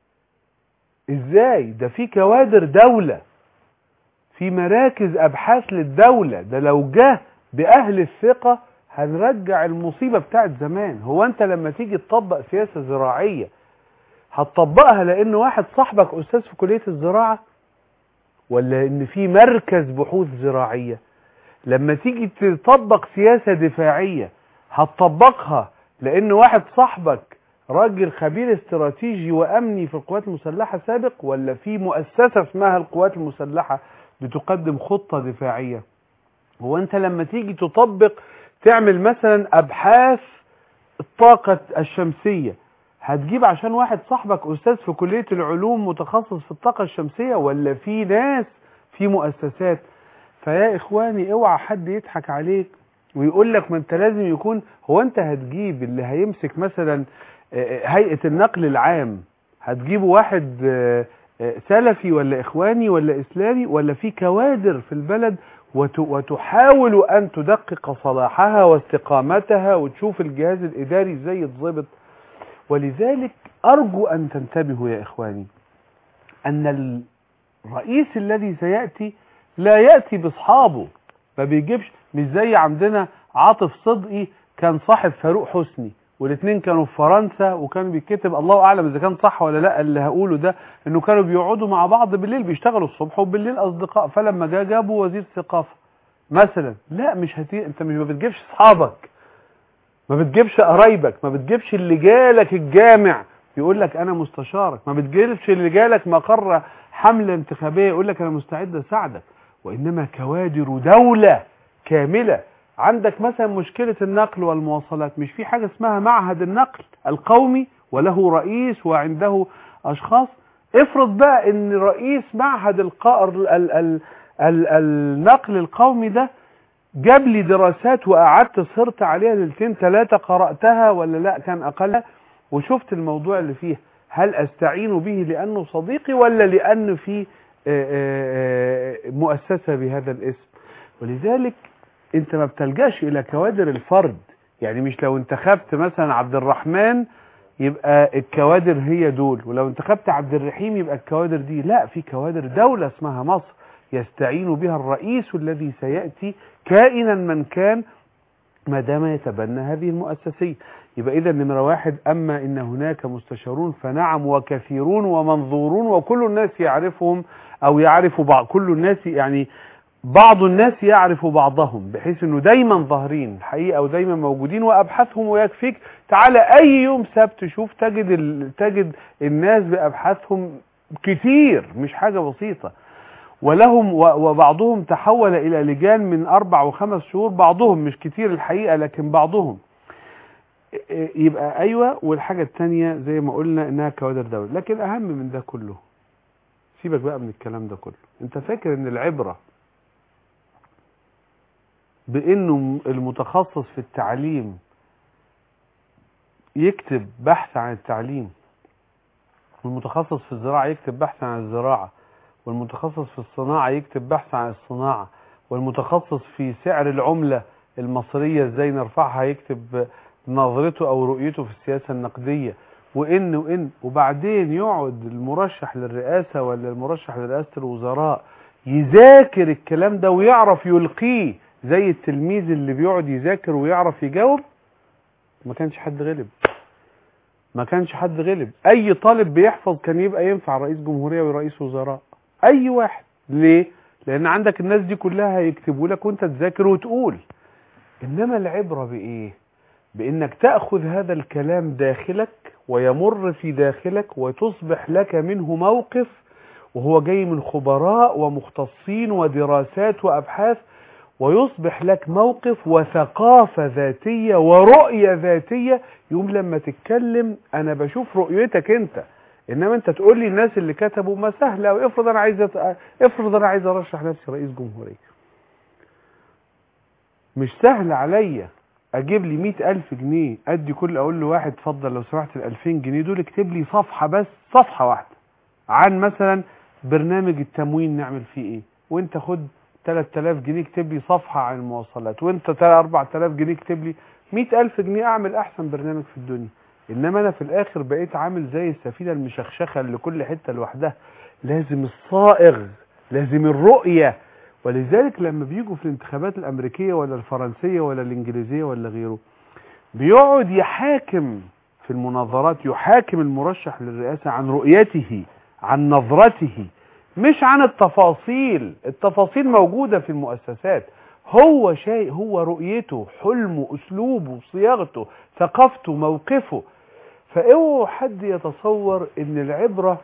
ازاي ده في كوادر دولة في مراكز ابحاث للدولة ده لو جه باهل الثقة هنرجع المصيبة بتاعت زمان هو انت لما تيجي تطبق سياسة زراعية هتطبقها لان واحد صاحبك استاذ في كلية الزراعة ولا ان في مركز بحوث زراعية لما تيجي تطبق سياسة دفاعية هتطبقها لان واحد صاحبك راجل خبير استراتيجي وامني في القوات المسلحة سابق ولا في مؤسسة اسمها القوات المسلحة بتقدم خطة دفاعية هو انت لما تيجي تطبق تعمل مثلا ابحاث الطاقة الشمسية هتجيب عشان واحد صاحبك استاذ في كلية العلوم متخصص في الطاقة الشمسية ولا في ناس في مؤسسات فيا اخواني اوعى حد يضحك عليك ويقول لك ما انت لازم يكون هو انت هتجيب اللي هيمسك مثلا آه، هيئة النقل العام هتجيبه واحد آه، آه، سلفي ولا اخواني ولا اسلامي ولا في كوادر في البلد وت- وتحاول ان تدقق صلاحها واستقامتها وتشوف الجهاز الاداري ازاي يتظبط ولذلك أرجو أن تنتبهوا يا إخواني أن الرئيس الذي سيأتي لا يأتي بأصحابه ما بيجيبش مش زي عندنا عاطف صدقي كان صاحب فاروق حسني والاثنين كانوا في فرنسا وكانوا بيتكتب الله اعلم اذا كان صح ولا لا اللي هقوله ده انه كانوا بيقعدوا مع بعض بالليل بيشتغلوا الصبح وبالليل اصدقاء فلما جاء جابوا وزير ثقافه مثلا لا مش هتي انت مش ما بتجيبش اصحابك ما بتجيبش قرايبك ما بتجيبش اللي جالك الجامع يقول لك انا مستشارك ما بتجيبش اللي جالك مقر حملة انتخابية يقول لك انا مستعد اساعدك وانما كوادر دولة كاملة عندك مثلا مشكلة النقل والمواصلات مش في حاجة اسمها معهد النقل القومي وله رئيس وعنده اشخاص افرض بقى ان رئيس معهد القائر ال ال ال ال النقل القومي ده جاب لي دراسات وقعدت سهرت عليها ليلتين ثلاثة قرأتها ولا لا كان أقل وشفت الموضوع اللي فيه هل أستعين به لأنه صديقي ولا لأنه في آه، آه، آه، مؤسسة بهذا الاسم ولذلك انت ما بتلجاش الى كوادر الفرد يعني مش لو انتخبت مثلا عبد الرحمن يبقى الكوادر هي دول ولو انتخبت عبد الرحيم يبقى الكوادر دي لا في كوادر دولة اسمها مصر يستعين بها الرئيس الذي سيأتي كائنا من كان ما دام يتبنى هذه المؤسسية يبقى إذا نمرة واحد أما إن هناك مستشارون فنعم وكثيرون ومنظورون وكل الناس يعرفهم أو يعرف بعض كل الناس يعني بعض الناس يعرف بعضهم بحيث انه دايما ظاهرين الحقيقه ودايما موجودين وابحاثهم ويكفيك تعالى اي يوم سبت شوف تجد ال... تجد الناس بابحاثهم كتير مش حاجه بسيطه ولهم و- وبعضهم تحول الى لجان من اربع وخمس شهور بعضهم مش كتير الحقيقه لكن بعضهم يبقى ايوه والحاجه الثانيه زي ما قلنا انها كوادر دوله لكن اهم من ده كله سيبك بقى من الكلام ده كله انت فاكر ان العبره بانه المتخصص في التعليم يكتب بحث عن التعليم والمتخصص في الزراعه يكتب بحث عن الزراعه والمتخصص في الصناعه يكتب بحث عن الصناعه والمتخصص في سعر العمله المصريه ازاي نرفعها يكتب نظرته او رؤيته في السياسه النقديه وان وان وبعدين يقعد المرشح للرئاسه ولا المرشح لرئاسه الوزراء يذاكر الكلام ده ويعرف يلقيه زي التلميذ اللي بيقعد يذاكر ويعرف يجاوب ما كانش حد غلب ما كانش حد غلب اي طالب بيحفظ كان يبقى ينفع رئيس جمهورية ورئيس وزراء اي واحد ليه لان عندك الناس دي كلها هيكتبوا لك وانت تذاكر وتقول انما العبرة بايه بانك تأخذ هذا الكلام داخلك ويمر في داخلك وتصبح لك منه موقف وهو جاي من خبراء ومختصين ودراسات وأبحاث ويصبح لك موقف وثقافة ذاتية ورؤية ذاتية يوم لما تتكلم أنا بشوف رؤيتك أنت إنما أنت تقول لي الناس اللي كتبوا ما سهلة وافرض أنا عايز أت... افرض أنا عايز أرشح نفسي رئيس جمهورية مش سهل عليا اجيب لي مئة الف جنيه ادي كل اقول له واحد اتفضل لو سمحت الالفين جنيه دول اكتب لي صفحة بس صفحة واحدة عن مثلا برنامج التموين نعمل فيه ايه وانت خد 3000 جنيه اكتب لي صفحة عن المواصلات وانت 4000 جنيه اكتب لي 100000 جنيه اعمل احسن برنامج في الدنيا انما انا في الاخر بقيت عامل زي السفينة المشخشخة اللي كل حتة لوحدها لازم الصائغ لازم الرؤية ولذلك لما بيجوا في الانتخابات الامريكية ولا الفرنسية ولا الانجليزية ولا غيره بيقعد يحاكم في المناظرات يحاكم المرشح للرئاسة عن رؤيته عن نظرته مش عن التفاصيل التفاصيل موجودة في المؤسسات هو شيء هو رؤيته حلمه اسلوبه صياغته ثقافته موقفه فاوعوا حد يتصور ان العبرة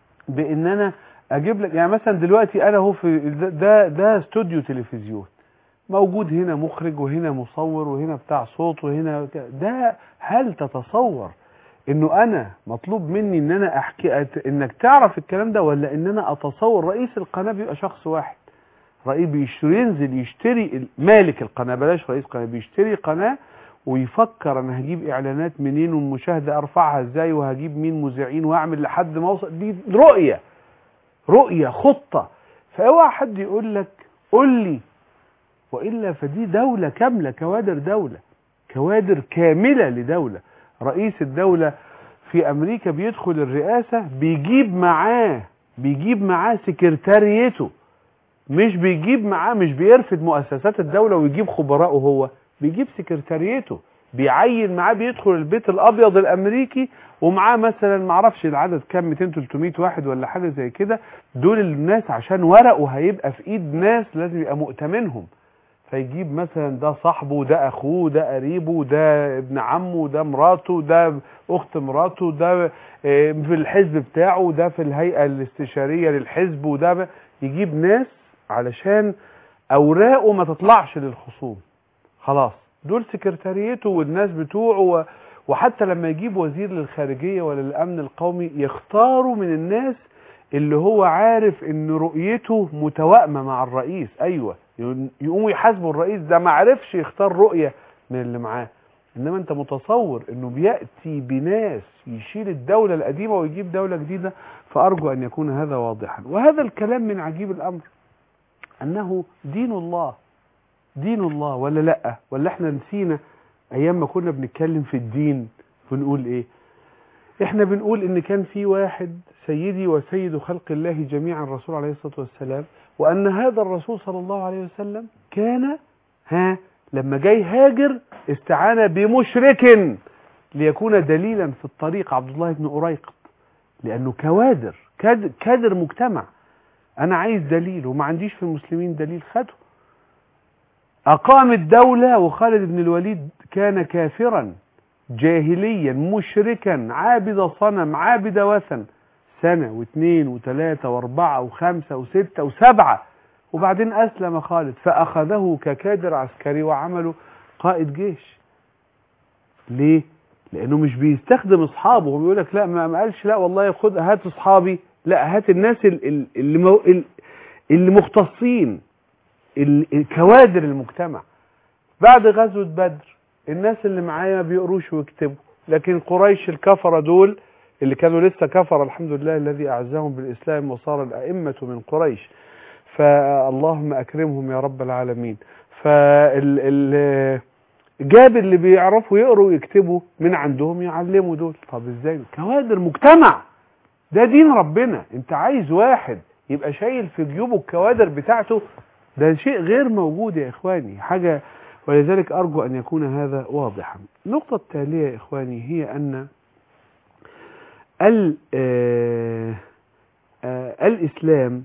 بان انا اجيب لك يعني مثلا دلوقتي انا هو في ده ده استوديو تلفزيون موجود هنا مخرج وهنا مصور وهنا بتاع صوت وهنا ده هل تتصور انه انا مطلوب مني ان انا احكي انك تعرف الكلام ده ولا ان انا اتصور رئيس القناة بيبقى شخص واحد رئيس بيشتري ينزل يشتري مالك القناة بلاش رئيس قناة بيشتري قناة ويفكر انا هجيب اعلانات منين والمشاهدة ارفعها ازاي وهجيب مين مذيعين واعمل لحد ما اوصل دي رؤية رؤية خطة فاوعى حد يقول لك قول لي والا فدي دولة كاملة كوادر دولة كوادر كاملة لدولة رئيس الدولة في امريكا بيدخل الرئاسة بيجيب معاه بيجيب معاه سكرتاريته مش بيجيب معاه مش بيرفد مؤسسات الدولة ويجيب خبراءه هو بيجيب سكرتاريته بيعين معاه بيدخل البيت الابيض الامريكي ومعاه مثلا معرفش العدد كام 200 300 واحد ولا حاجة زي كده دول الناس عشان ورقه هيبقى في ايد ناس لازم يبقى مؤتمنهم فيجيب مثلا ده صاحبه ده اخوه ده قريبه ده ابن عمه ده مراته ده اخت مراته ده في الحزب بتاعه ده في الهيئة الاستشارية للحزب وده يجيب ناس علشان اوراقه ما تطلعش للخصوم خلاص دول سكرتاريته والناس بتوعه وحتى لما يجيب وزير للخارجية ولا للامن القومي يختاروا من الناس اللي هو عارف ان رؤيته متوائمة مع الرئيس ايوه يقوموا يحاسبوا الرئيس ده ما عرفش يختار رؤية من اللي معاه انما انت متصور انه بيأتي بناس يشيل الدولة القديمة ويجيب دولة جديدة فارجو ان يكون هذا واضحا وهذا الكلام من عجيب الامر انه دين الله دين الله ولا لا ولا احنا نسينا ايام ما كنا بنتكلم في الدين بنقول ايه احنا بنقول ان كان في واحد سيدي وسيد خلق الله جميعا الرسول عليه الصلاة والسلام وان هذا الرسول صلى الله عليه وسلم كان ها لما جاي هاجر استعان بمشرك ليكون دليلا في الطريق عبد الله بن أريقط لأنه كوادر كادر مجتمع أنا عايز دليل وما عنديش في المسلمين دليل خده أقام الدولة وخالد بن الوليد كان كافرا جاهليا مشركا عابد صنم عابد وثن سنة واثنين وثلاثة واربعة وخمسة وستة وسبعة وبعدين أسلم خالد فأخذه ككادر عسكري وعمله قائد جيش ليه؟ لأنه مش بيستخدم أصحابه هو بيقول لك لا ما قالش لا والله خد هات أصحابي لا هات الناس اللي, مو اللي مختصين كوادر المجتمع بعد غزوة بدر الناس اللي معايا ما بيقروش ويكتبوا لكن قريش الكفرة دول اللي كانوا لسه كفر الحمد لله الذي أعزهم بالإسلام وصار الأئمة من قريش فاللهم أكرمهم يا رب العالمين فال جاب اللي بيعرفوا يقروا ويكتبوا من عندهم يعلموا دول طب ازاي كوادر مجتمع ده دين ربنا انت عايز واحد يبقى شايل في جيوبه الكوادر بتاعته ده شيء غير موجود يا إخواني حاجة ولذلك أرجو أن يكون هذا واضحا النقطة التالية يا إخواني هي أن ال آه آه الإسلام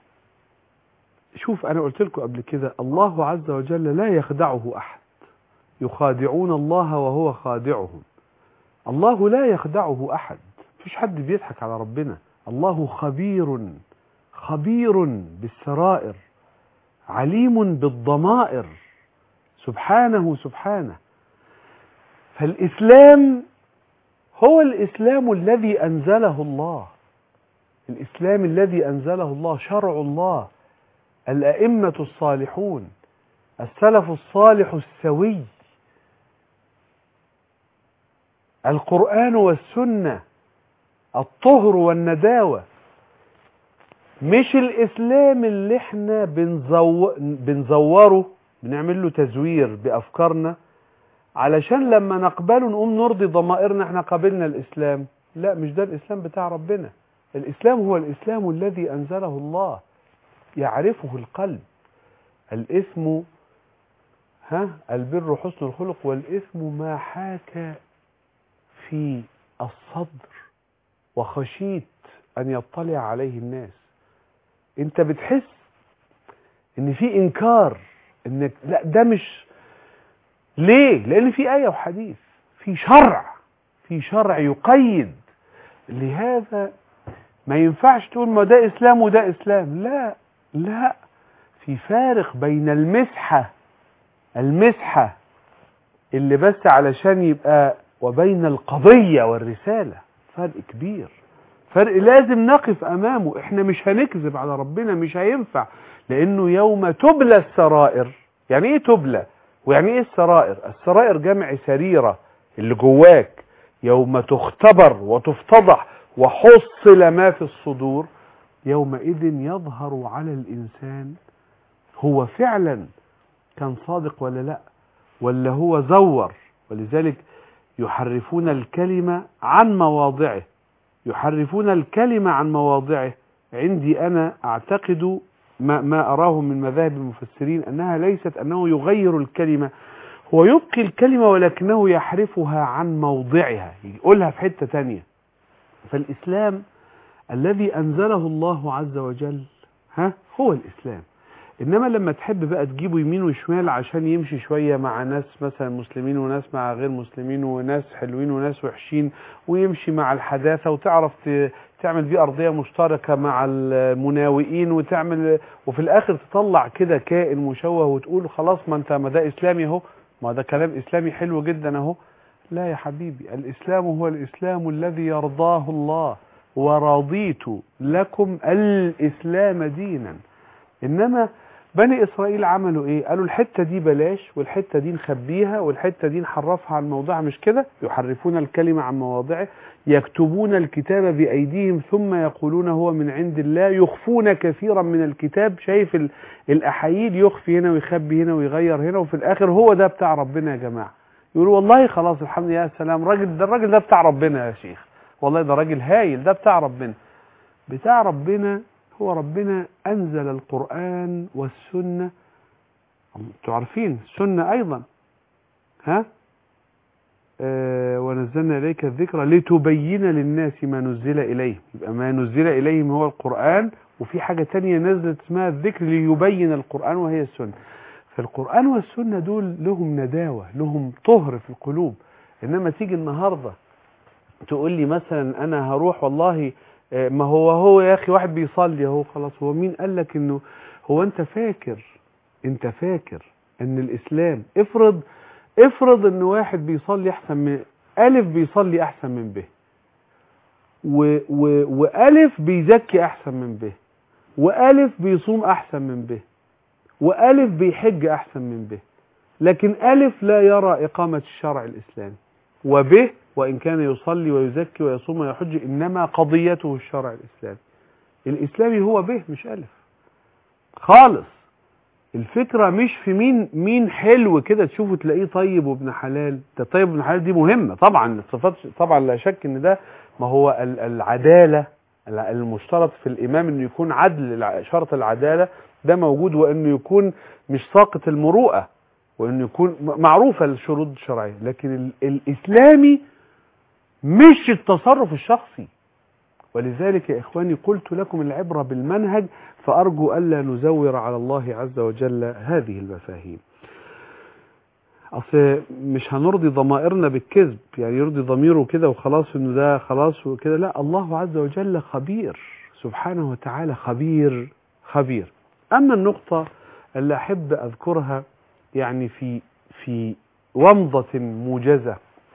شوف أنا قلت لكم قبل كده الله عز وجل لا يخدعه أحد يخادعون الله وهو خادعهم الله لا يخدعه أحد مفيش حد بيضحك على ربنا الله خبير خبير بالسرائر عليم بالضمائر سبحانه سبحانه فالإسلام هو الإسلام الذي أنزله الله الإسلام الذي أنزله الله شرع الله الأئمة الصالحون السلف الصالح السوي القرآن والسنة الطهر والنداوة مش الإسلام اللي احنا بنزو... بنزوره بنعمل له تزوير بأفكارنا علشان لما نقبله نقوم نرضي ضمائرنا احنا قبلنا الإسلام لا مش ده الإسلام بتاع ربنا الإسلام هو الإسلام الذي أنزله الله يعرفه القلب الإثم ها البر حسن الخلق والإثم ما حاك في الصدر وخشيت أن يطلع عليه الناس انت بتحس ان في انكار انك لا ده مش ليه لان في آية وحديث في شرع في شرع يقيد لهذا ما ينفعش تقول ما ده اسلام وده اسلام لا لا في فارق بين المسحة المسحة اللي بس علشان يبقى وبين القضية والرسالة فرق كبير فرق لازم نقف امامه احنا مش هنكذب على ربنا مش هينفع لانه يوم تبلى السرائر يعني ايه تبلى ويعني ايه السرائر السرائر جمع سريرة اللي جواك يوم تختبر وتفتضح وحصل ما في الصدور يومئذ يظهر على الإنسان هو فعلا كان صادق ولا لا ولا هو زور ولذلك يحرفون الكلمة عن مواضعه يحرفون الكلمة عن مواضعه عندي أنا أعتقد ما, ما أراه من مذاهب المفسرين أنها ليست أنه يغير الكلمة هو يبقي الكلمة ولكنه يحرفها عن موضعها يقولها في حتة تانية فالإسلام الذي أنزله الله عز وجل ها هو الإسلام إنما لما تحب بقى تجيبه يمين وشمال عشان يمشي شوية مع ناس مثلا مسلمين وناس مع غير مسلمين وناس حلوين وناس وحشين ويمشي مع الحداثة وتعرف تعمل بيه أرضية مشتركة مع المناوئين وتعمل وفي الآخر تطلع كده كائن مشوه وتقول خلاص ما أنت ما ده إسلامي أهو ما ده كلام إسلامي حلو جدا أهو لا يا حبيبي الإسلام هو الإسلام الذي يرضاه الله ورضيت لكم الإسلام دينا إنما بني إسرائيل عملوا إيه قالوا الحتة دي بلاش والحتة دي نخبيها والحتة دي نحرفها عن موضعها مش كده يحرفون الكلمة عن مواضعه يكتبون الكتاب بأيديهم ثم يقولون هو من عند الله يخفون كثيرا من الكتاب شايف الأحاييل يخفي هنا ويخبي هنا ويغير هنا وفي الآخر هو ده بتاع ربنا يا جماعة يقولوا والله خلاص الحمد لله يا سلام راجل ده الراجل ده بتاع ربنا يا شيخ والله ده راجل هايل ده بتاع ربنا بتاع ربنا هو ربنا أنزل القرآن والسنة انتوا عارفين السنة أيضا ها آه ونزلنا إليك الذكرى لتبين للناس ما نزل إليهم يبقى ما نزل إليهم هو القرآن وفي حاجة تانية نزلت اسمها الذكر ليبين القرآن وهي السنة فالقرآن والسنة دول لهم نداوة لهم طهر في القلوب إنما تيجي النهاردة تقول لي مثلا أنا هروح والله ما هو هو يا أخي واحد بيصلي اهو خلاص هو مين قال لك إنه هو أنت فاكر أنت فاكر إن الإسلام افرض افرض إن واحد بيصلي أحسن من ألف بيصلي أحسن من ب و و وألف بيزكي أحسن من ب وألف بيصوم أحسن من ب وألف بيحج أحسن من ب لكن ألف لا يرى إقامة الشرع الإسلامي وب وإن كان يصلي ويزكي ويصوم ويحج إنما قضيته الشرع الإسلامي الإسلامي هو به مش ألف خالص الفكرة مش في مين مين حلو كده تشوفه تلاقيه طيب وابن حلال ده طيب وابن حلال دي مهمة طبعا الصفات طبعا لا شك ان ده ما هو العدالة المشترط في الإمام انه يكون عدل شرط العدالة ده موجود وانه يكون مش ساقط المروءة وانه يكون معروفة الشروط الشرعية لكن الإسلامي مش التصرف الشخصي ولذلك يا إخواني قلت لكم العبرة بالمنهج فأرجو ألا نزور على الله عز وجل هذه المفاهيم اصل مش هنرضي ضمائرنا بالكذب يعني يرضي ضميره كده وخلاص انه ده خلاص وكده لا الله عز وجل خبير سبحانه وتعالى خبير خبير اما النقطة اللي احب اذكرها يعني في في ومضة موجزة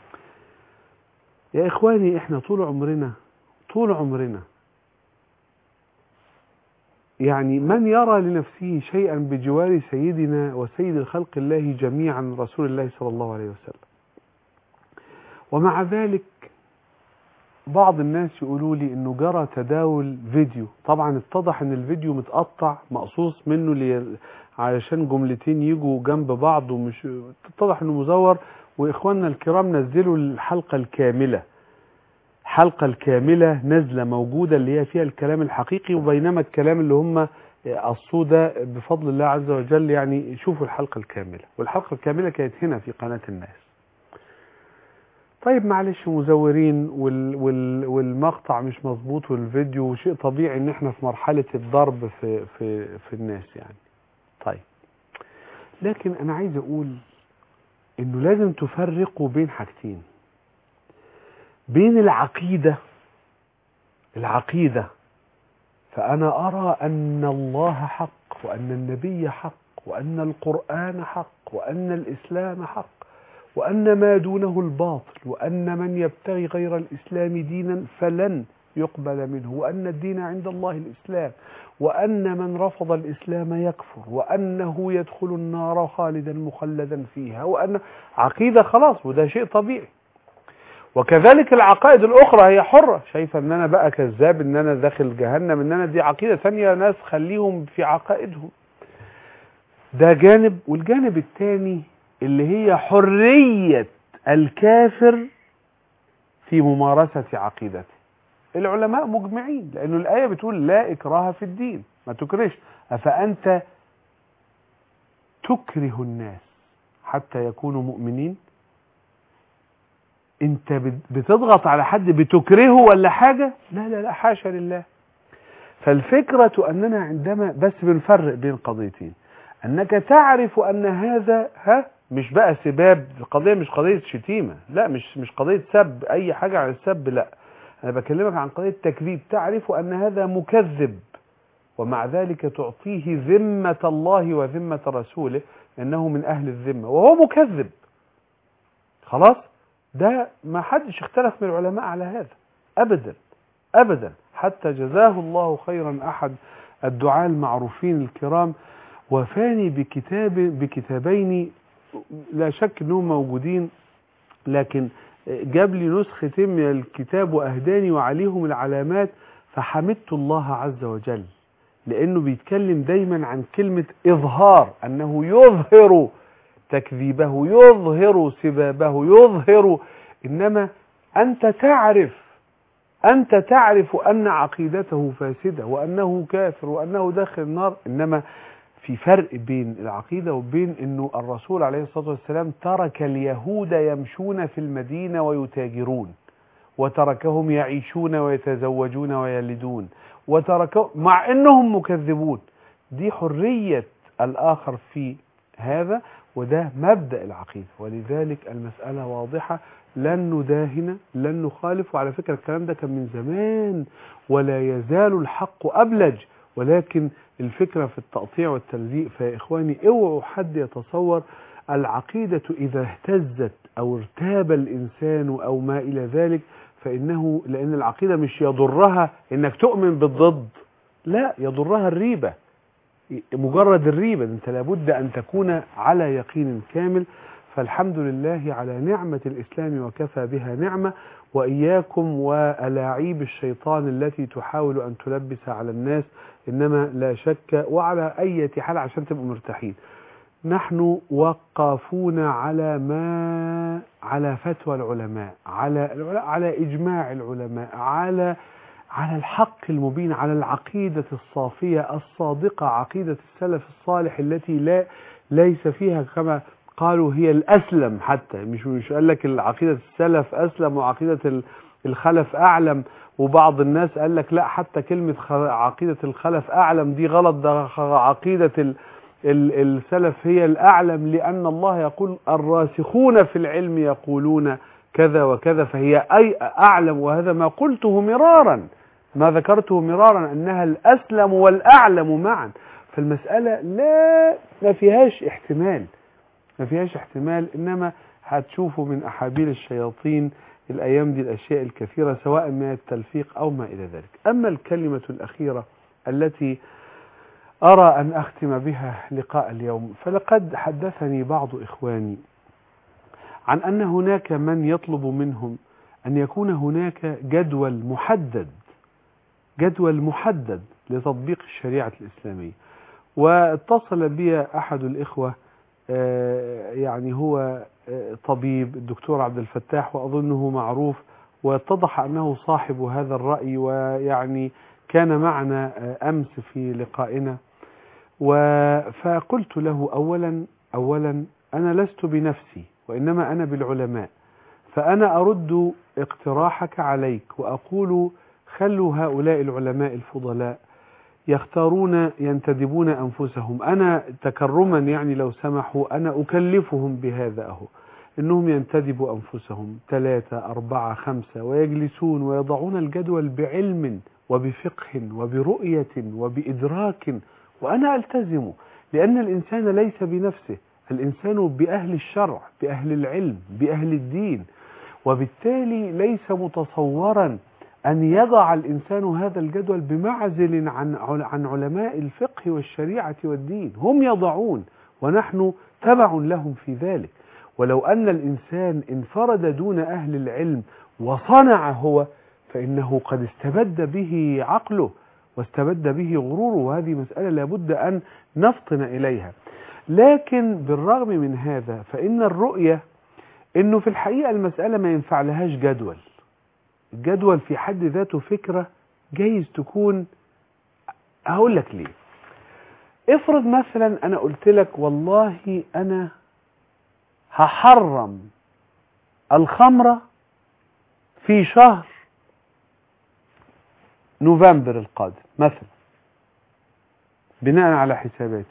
يا اخواني احنا طول عمرنا طول عمرنا يعني من يرى لنفسه شيئا بجوار سيدنا وسيد الخلق الله جميعا رسول الله صلى الله عليه وسلم ومع ذلك بعض الناس يقولوا لي انه جرى تداول فيديو طبعا اتضح ان الفيديو متقطع مقصوص منه لي علشان جملتين يجوا جنب بعض ومش اتضح انه مزور واخواننا الكرام نزلوا الحلقة الكاملة الحلقة الكاملة نازلة موجودة اللي هي فيها الكلام الحقيقي وبينما الكلام اللي هم قصوه ده بفضل الله عز وجل يعني شوفوا الحلقة الكاملة والحلقة الكاملة كانت هنا في قناة الناس طيب معلش مزورين وال وال والمقطع مش مظبوط والفيديو شيء طبيعي ان احنا في مرحلة الضرب في في في الناس يعني طيب لكن انا عايز اقول انه لازم تفرقوا بين حاجتين بين العقيدة العقيدة فأنا أرى أن الله حق وأن النبي حق وأن القرآن حق وأن الإسلام حق وأن ما دونه الباطل وأن من يبتغي غير الإسلام دينا فلن يقبل منه وأن الدين عند الله الإسلام وأن من رفض الإسلام يكفر وأنه يدخل النار خالدا مخلدا فيها وأن عقيدة خلاص وده شيء طبيعي وكذلك العقائد الأخرى هي حرة شايفة أن أنا بقى كذاب أن أنا داخل جهنم أن أنا دي عقيدة ثانية ناس خليهم في عقائدهم ده جانب والجانب الثاني اللي هي حرية الكافر في ممارسة عقيدته العلماء مجمعين لأنه الآية بتقول لا إكراه في الدين ما تكرهش أفأنت تكره الناس حتى يكونوا مؤمنين انت بتضغط على حد بتكرهه ولا حاجة لا لا لا حاشا لله فالفكرة أننا عندما بس بنفرق بين قضيتين أنك تعرف أن هذا ها مش بقى سباب القضية مش قضية شتيمة لا مش مش قضية سب أي حاجة عن السب لا أنا بكلمك عن قضية تكذيب تعرف أن هذا مكذب ومع ذلك تعطيه ذمة الله وذمة رسوله أنه من أهل الذمة وهو مكذب خلاص ده ما حدش اختلف من العلماء على هذا أبدا أبدا حتى جزاه الله خيرا أحد الدعاة المعروفين الكرام وفاني بكتاب بكتابين لا شك انهم موجودين لكن جاب لي نسختين من الكتاب واهداني وعليهم العلامات فحمدت الله عز وجل لانه بيتكلم دايما عن كلمة اظهار انه يظهر تكذيبه يظهر سبابه يظهر انما انت تعرف انت تعرف ان عقيدته فاسدة وانه كافر وانه داخل النار انما في فرق بين العقيدة وبين انه الرسول عليه الصلاة والسلام ترك اليهود يمشون في المدينة ويتاجرون وتركهم يعيشون ويتزوجون ويلدون وتركهم مع انهم مكذبون دي حرية الاخر في هذا وده مبدأ العقيدة ولذلك المسألة واضحة لن نداهن لن نخالف وعلى فكرة الكلام ده كان من زمان ولا يزال الحق أبلج ولكن الفكرة في التقطيع والتلزيق فيا إخواني اوعوا حد يتصور العقيدة إذا اهتزت أو ارتاب الإنسان أو ما إلى ذلك فإنه لأن العقيدة مش يضرها إنك تؤمن بالضد لا يضرها الريبة مجرد الريبة انت لابد ان تكون على يقين كامل فالحمد لله على نعمة الإسلام وكفى بها نعمة وإياكم وألاعيب الشيطان التي تحاول أن تلبس على الناس إنما لا شك وعلى أي حال عشان تبقوا مرتاحين نحن وقافون على ما على فتوى العلماء على على إجماع العلماء على على الحق المبين على العقيدة الصافية الصادقة عقيدة السلف الصالح التي لا ليس فيها كما قالوا هي الأسلم حتى مش مش قال لك عقيدة السلف أسلم وعقيدة الخلف أعلم وبعض الناس قال لك لا حتى كلمة عقيدة الخلف أعلم دي غلط ده عقيدة ال- السلف هي الأعلم لأن الله يقول الراسخون في العلم يقولون كذا وكذا فهي أي أعلم وهذا ما قلته مرارا ما ذكرته مرارا أنها الأسلم والأعلم معا فالمسألة لا ما فيهاش احتمال ما فيهاش احتمال إنما هتشوفوا من أحابيل الشياطين الأيام دي الأشياء الكثيرة سواء من التلفيق أو ما إلى ذلك أما الكلمة الأخيرة التي أرى أن أختم بها لقاء اليوم فلقد حدثني بعض إخواني عن أن هناك من يطلب منهم أن يكون هناك جدول محدد جدول محدد لتطبيق الشريعة الإسلامية واتصل بي أحد الإخوة آه، يعني هو آه، طبيب الدكتور عبد الفتاح وأظنه معروف واتضح أنه صاحب هذا الرأي ويعني كان معنا آه، أمس في لقائنا و- فقلت له أولا أولا أنا لست بنفسي وإنما أنا بالعلماء فأنا أرد اقتراحك عليك وأقول خلوا هؤلاء العلماء الفضلاء يختارون ينتدبون أنفسهم أنا تكرما يعني لو سمحوا أنا أكلفهم بهذا أهو إنهم ينتدبوا أنفسهم ثلاثة أربعة خمسة ويجلسون ويضعون الجدول بعلم وبفقه وبرؤية وبإدراك وأنا ألتزم لأن الإنسان ليس بنفسه الإنسان بأهل الشرع بأهل العلم بأهل الدين وبالتالي ليس متصورا أن يضع الإنسان هذا الجدول بمعزل عن عن علماء الفقه والشريعة والدين هم يضعون ونحن تبع لهم في ذلك ولو أن الإنسان انفرد دون أهل العلم وصنع هو فإنه قد استبد به عقله واستبد به غروره وهذه مسألة لابد أن نفطن إليها لكن بالرغم من هذا فإن الرؤية إنه في الحقيقة المسألة ما ينفع لهاش جدول الجدول في حد ذاته فكرة جايز تكون هقول لك ليه افرض مثلا انا قلت لك والله انا هحرم الخمرة في شهر نوفمبر القادم مثلا بناء على حساباتي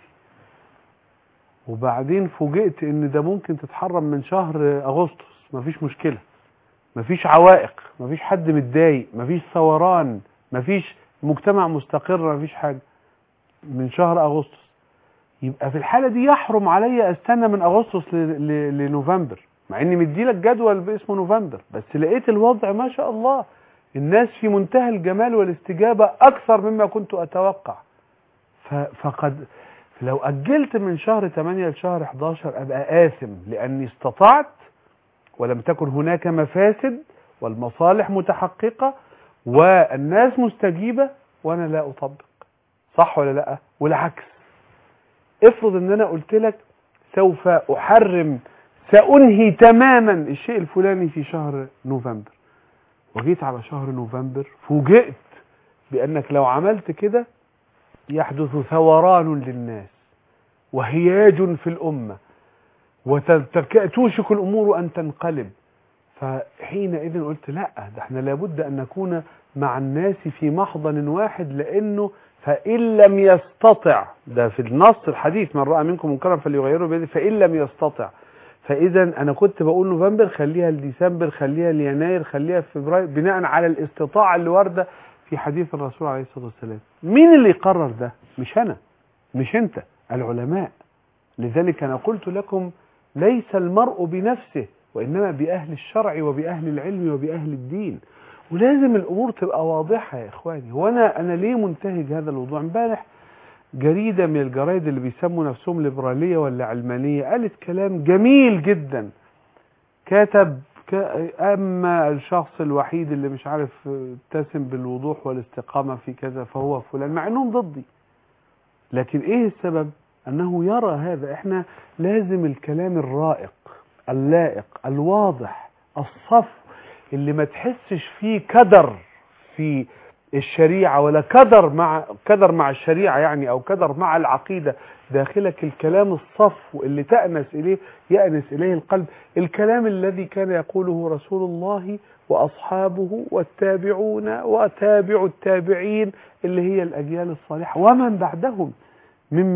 وبعدين فوجئت ان ده ممكن تتحرم من شهر اغسطس مفيش مشكله مفيش عوائق مفيش حد متضايق مفيش ثوران مفيش مجتمع مستقر مفيش حاجه من شهر اغسطس يبقى في الحاله دي يحرم عليا استنى من اغسطس ل- ل- لنوفمبر مع اني مديلك جدول باسمه نوفمبر بس لقيت الوضع ما شاء الله الناس في منتهى الجمال والاستجابه اكثر مما كنت اتوقع ف- فقد لو اجلت من شهر 8 لشهر 11 ابقى اثم لاني استطعت ولم تكن هناك مفاسد والمصالح متحققة والناس مستجيبة وأنا لا أطبق صح ولا لا والعكس افرض ان انا قلت لك سوف احرم سانهي تماما الشيء الفلاني في شهر نوفمبر وجيت على شهر نوفمبر فوجئت بانك لو عملت كده يحدث ثوران للناس وهياج في الامه وتوشك الامور ان تنقلب فحينئذ قلت لا ده احنا لابد ان نكون مع الناس في محضن واحد لانه فان لم يستطع ده في النص الحديث من راى منكم منكرا فليغيره بيده فان لم يستطع فاذا انا كنت بقول نوفمبر خليها لديسمبر خليها ليناير خليها في فبراير بناء على الاستطاعه اللي وارده في حديث الرسول عليه الصلاه والسلام مين اللي يقرر ده مش انا مش انت العلماء لذلك انا قلت لكم ليس المرء بنفسه وإنما بأهل الشرع وبأهل العلم وبأهل الدين ولازم الأمور تبقى واضحة يا إخواني وأنا أنا ليه منتهج هذا الموضوع امبارح جريدة من الجرايد اللي بيسموا نفسهم ليبرالية ولا علمانية قالت كلام جميل جدا كتب ك... أما الشخص الوحيد اللي مش عارف اتسم بالوضوح والاستقامة في كذا فهو فلان مع أنهم ضدي لكن إيه السبب أنه يرى هذا إحنا لازم الكلام الرائق اللائق الواضح الصف اللي ما تحسش فيه كدر في الشريعة ولا كدر مع كدر مع الشريعة يعني أو كدر مع العقيدة داخلك الكلام الصف اللي تأنس إليه يأنس إليه القلب الكلام الذي كان يقوله رسول الله وأصحابه والتابعون وتابع التابعين اللي هي الأجيال الصالحة ومن بعدهم ممن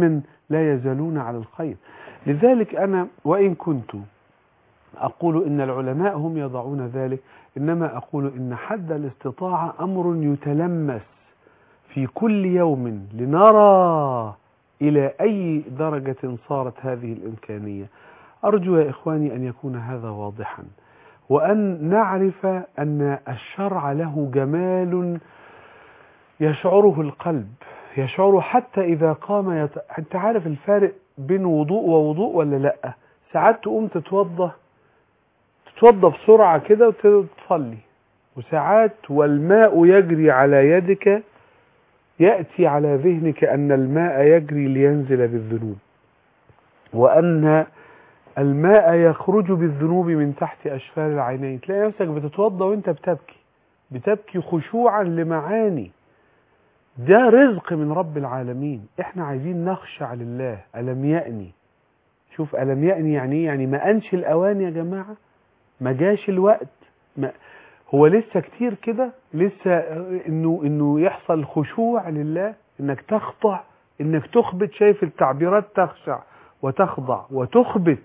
لا يزالون على الخير لذلك أنا وإن كنت أقول إن العلماء هم يضعون ذلك إنما أقول إن حد الاستطاعة أمر يتلمس في كل يوم لنرى إلى أي درجة صارت هذه الإمكانية أرجو يا إخواني أن يكون هذا واضحا وأن نعرف أن الشرع له جمال يشعره القلب يشعره حتى إذا قام يت... أنت عارف الفارق بين وضوء ووضوء ولا لأ ساعات تقوم تتوضى تتوضى بسرعة كده وتصلي وساعات والماء يجري على يدك يأتي على ذهنك أن الماء يجري لينزل بالذنوب وأن الماء يخرج بالذنوب من تحت أشفار العينين تلاقي نفسك بتتوضى وانت بتبكي بتبكي خشوعا لمعاني ده رزق من رب العالمين احنا عايزين نخشع لله ألم يأني شوف ألم يأني يعني ايه يعني ما أنش الأوان يا جماعة ما جاش الوقت ما هو لسه كتير كده لسه انه انه يحصل خشوع لله انك تخضع انك تخبت شايف التعبيرات تخشع وتخضع وتخبت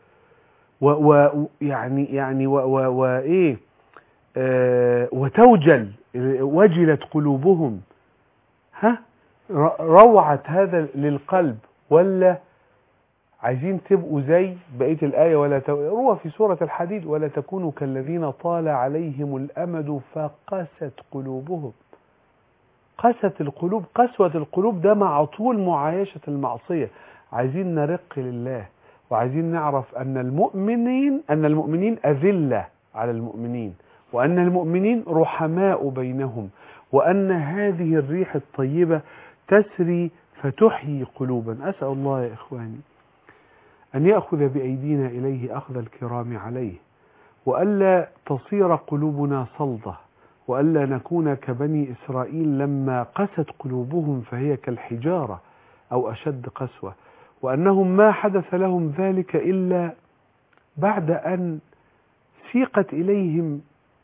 ويعني يعني وايه آه وتوجل وجلت قلوبهم ها روعت هذا للقلب ولا عايزين تبقوا زي بقيه الايه ولا روى في سوره الحديد ولا تكونوا كالذين طال عليهم الامد فقست قلوبهم قست القلوب قسوه القلوب ده مع طول معايشه المعصيه عايزين نرق لله وعايزين نعرف ان المؤمنين ان المؤمنين اذله على المؤمنين وان المؤمنين رحماء بينهم وان هذه الريح الطيبه تسري فتحيي قلوبا اسال الله يا اخواني أن يأخذ بأيدينا إليه أخذ الكرام عليه وألا تصير قلوبنا صلدة وألا نكون كبني إسرائيل لما قست قلوبهم فهي كالحجارة أو أشد قسوة وأنهم ما حدث لهم ذلك إلا بعد أن سيقت إليهم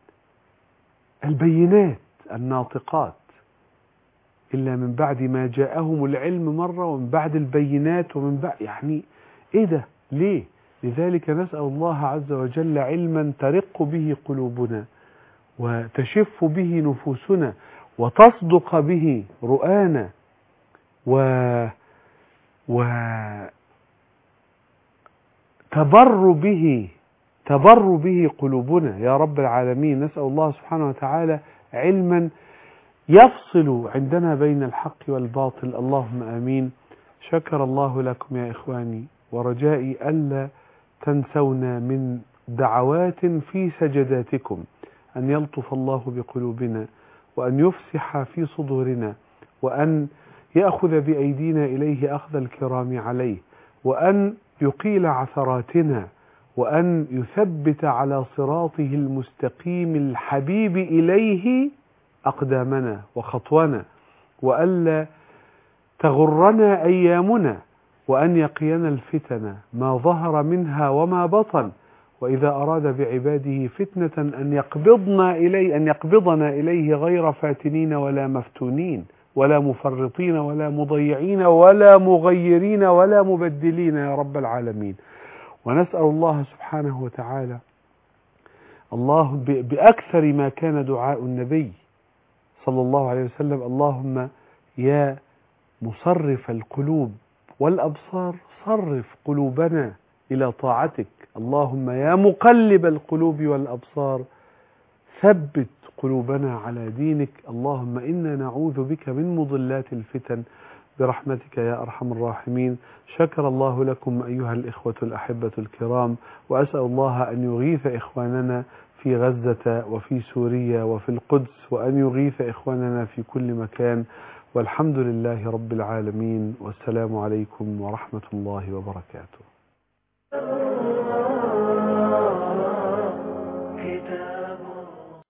البينات الناطقات إلا من بعد ما جاءهم العلم مرة ومن بعد البينات ومن بعد يعني ايه ده ليه لذلك نسأل الله عز وجل علما ترق به قلوبنا وتشف به نفوسنا وتصدق به رؤانا و و تبر به تبر به قلوبنا يا رب العالمين نسأل الله سبحانه وتعالى علما يفصل عندنا بين الحق والباطل اللهم آمين شكر الله لكم يا إخواني ورجائي ألا تنسونا من دعوات في سجداتكم أن يلطف الله بقلوبنا وأن يفسح في صدورنا وأن يأخذ بأيدينا إليه أخذ الكرام عليه وأن يقيل عثراتنا وأن يثبت على صراطه المستقيم الحبيب إليه أقدامنا وخطونا وألا تغرنا أيامنا وأن يقينا الفتن ما ظهر منها وما بطن وإذا أراد بعباده فتنة أن يقبضنا إليه أن يقبضنا إليه غير فاتنين ولا مفتونين ولا مفرطين ولا مضيعين ولا مغيرين ولا مبدلين يا رب العالمين ونسأل الله سبحانه وتعالى الله بأكثر ما كان دعاء النبي صلى الله عليه وسلم اللهم يا مصرف القلوب والأبصار صرف قلوبنا إلى طاعتك اللهم يا مقلب القلوب والأبصار ثبت قلوبنا على دينك اللهم إنا نعوذ بك من مضلات الفتن برحمتك يا أرحم الراحمين شكر الله لكم أيها الإخوة الأحبة الكرام وأسأل الله أن يغيث إخواننا في غزة وفي سوريا وفي القدس وأن يغيث إخواننا في كل مكان والحمد لله رب العالمين والسلام عليكم ورحمة الله وبركاته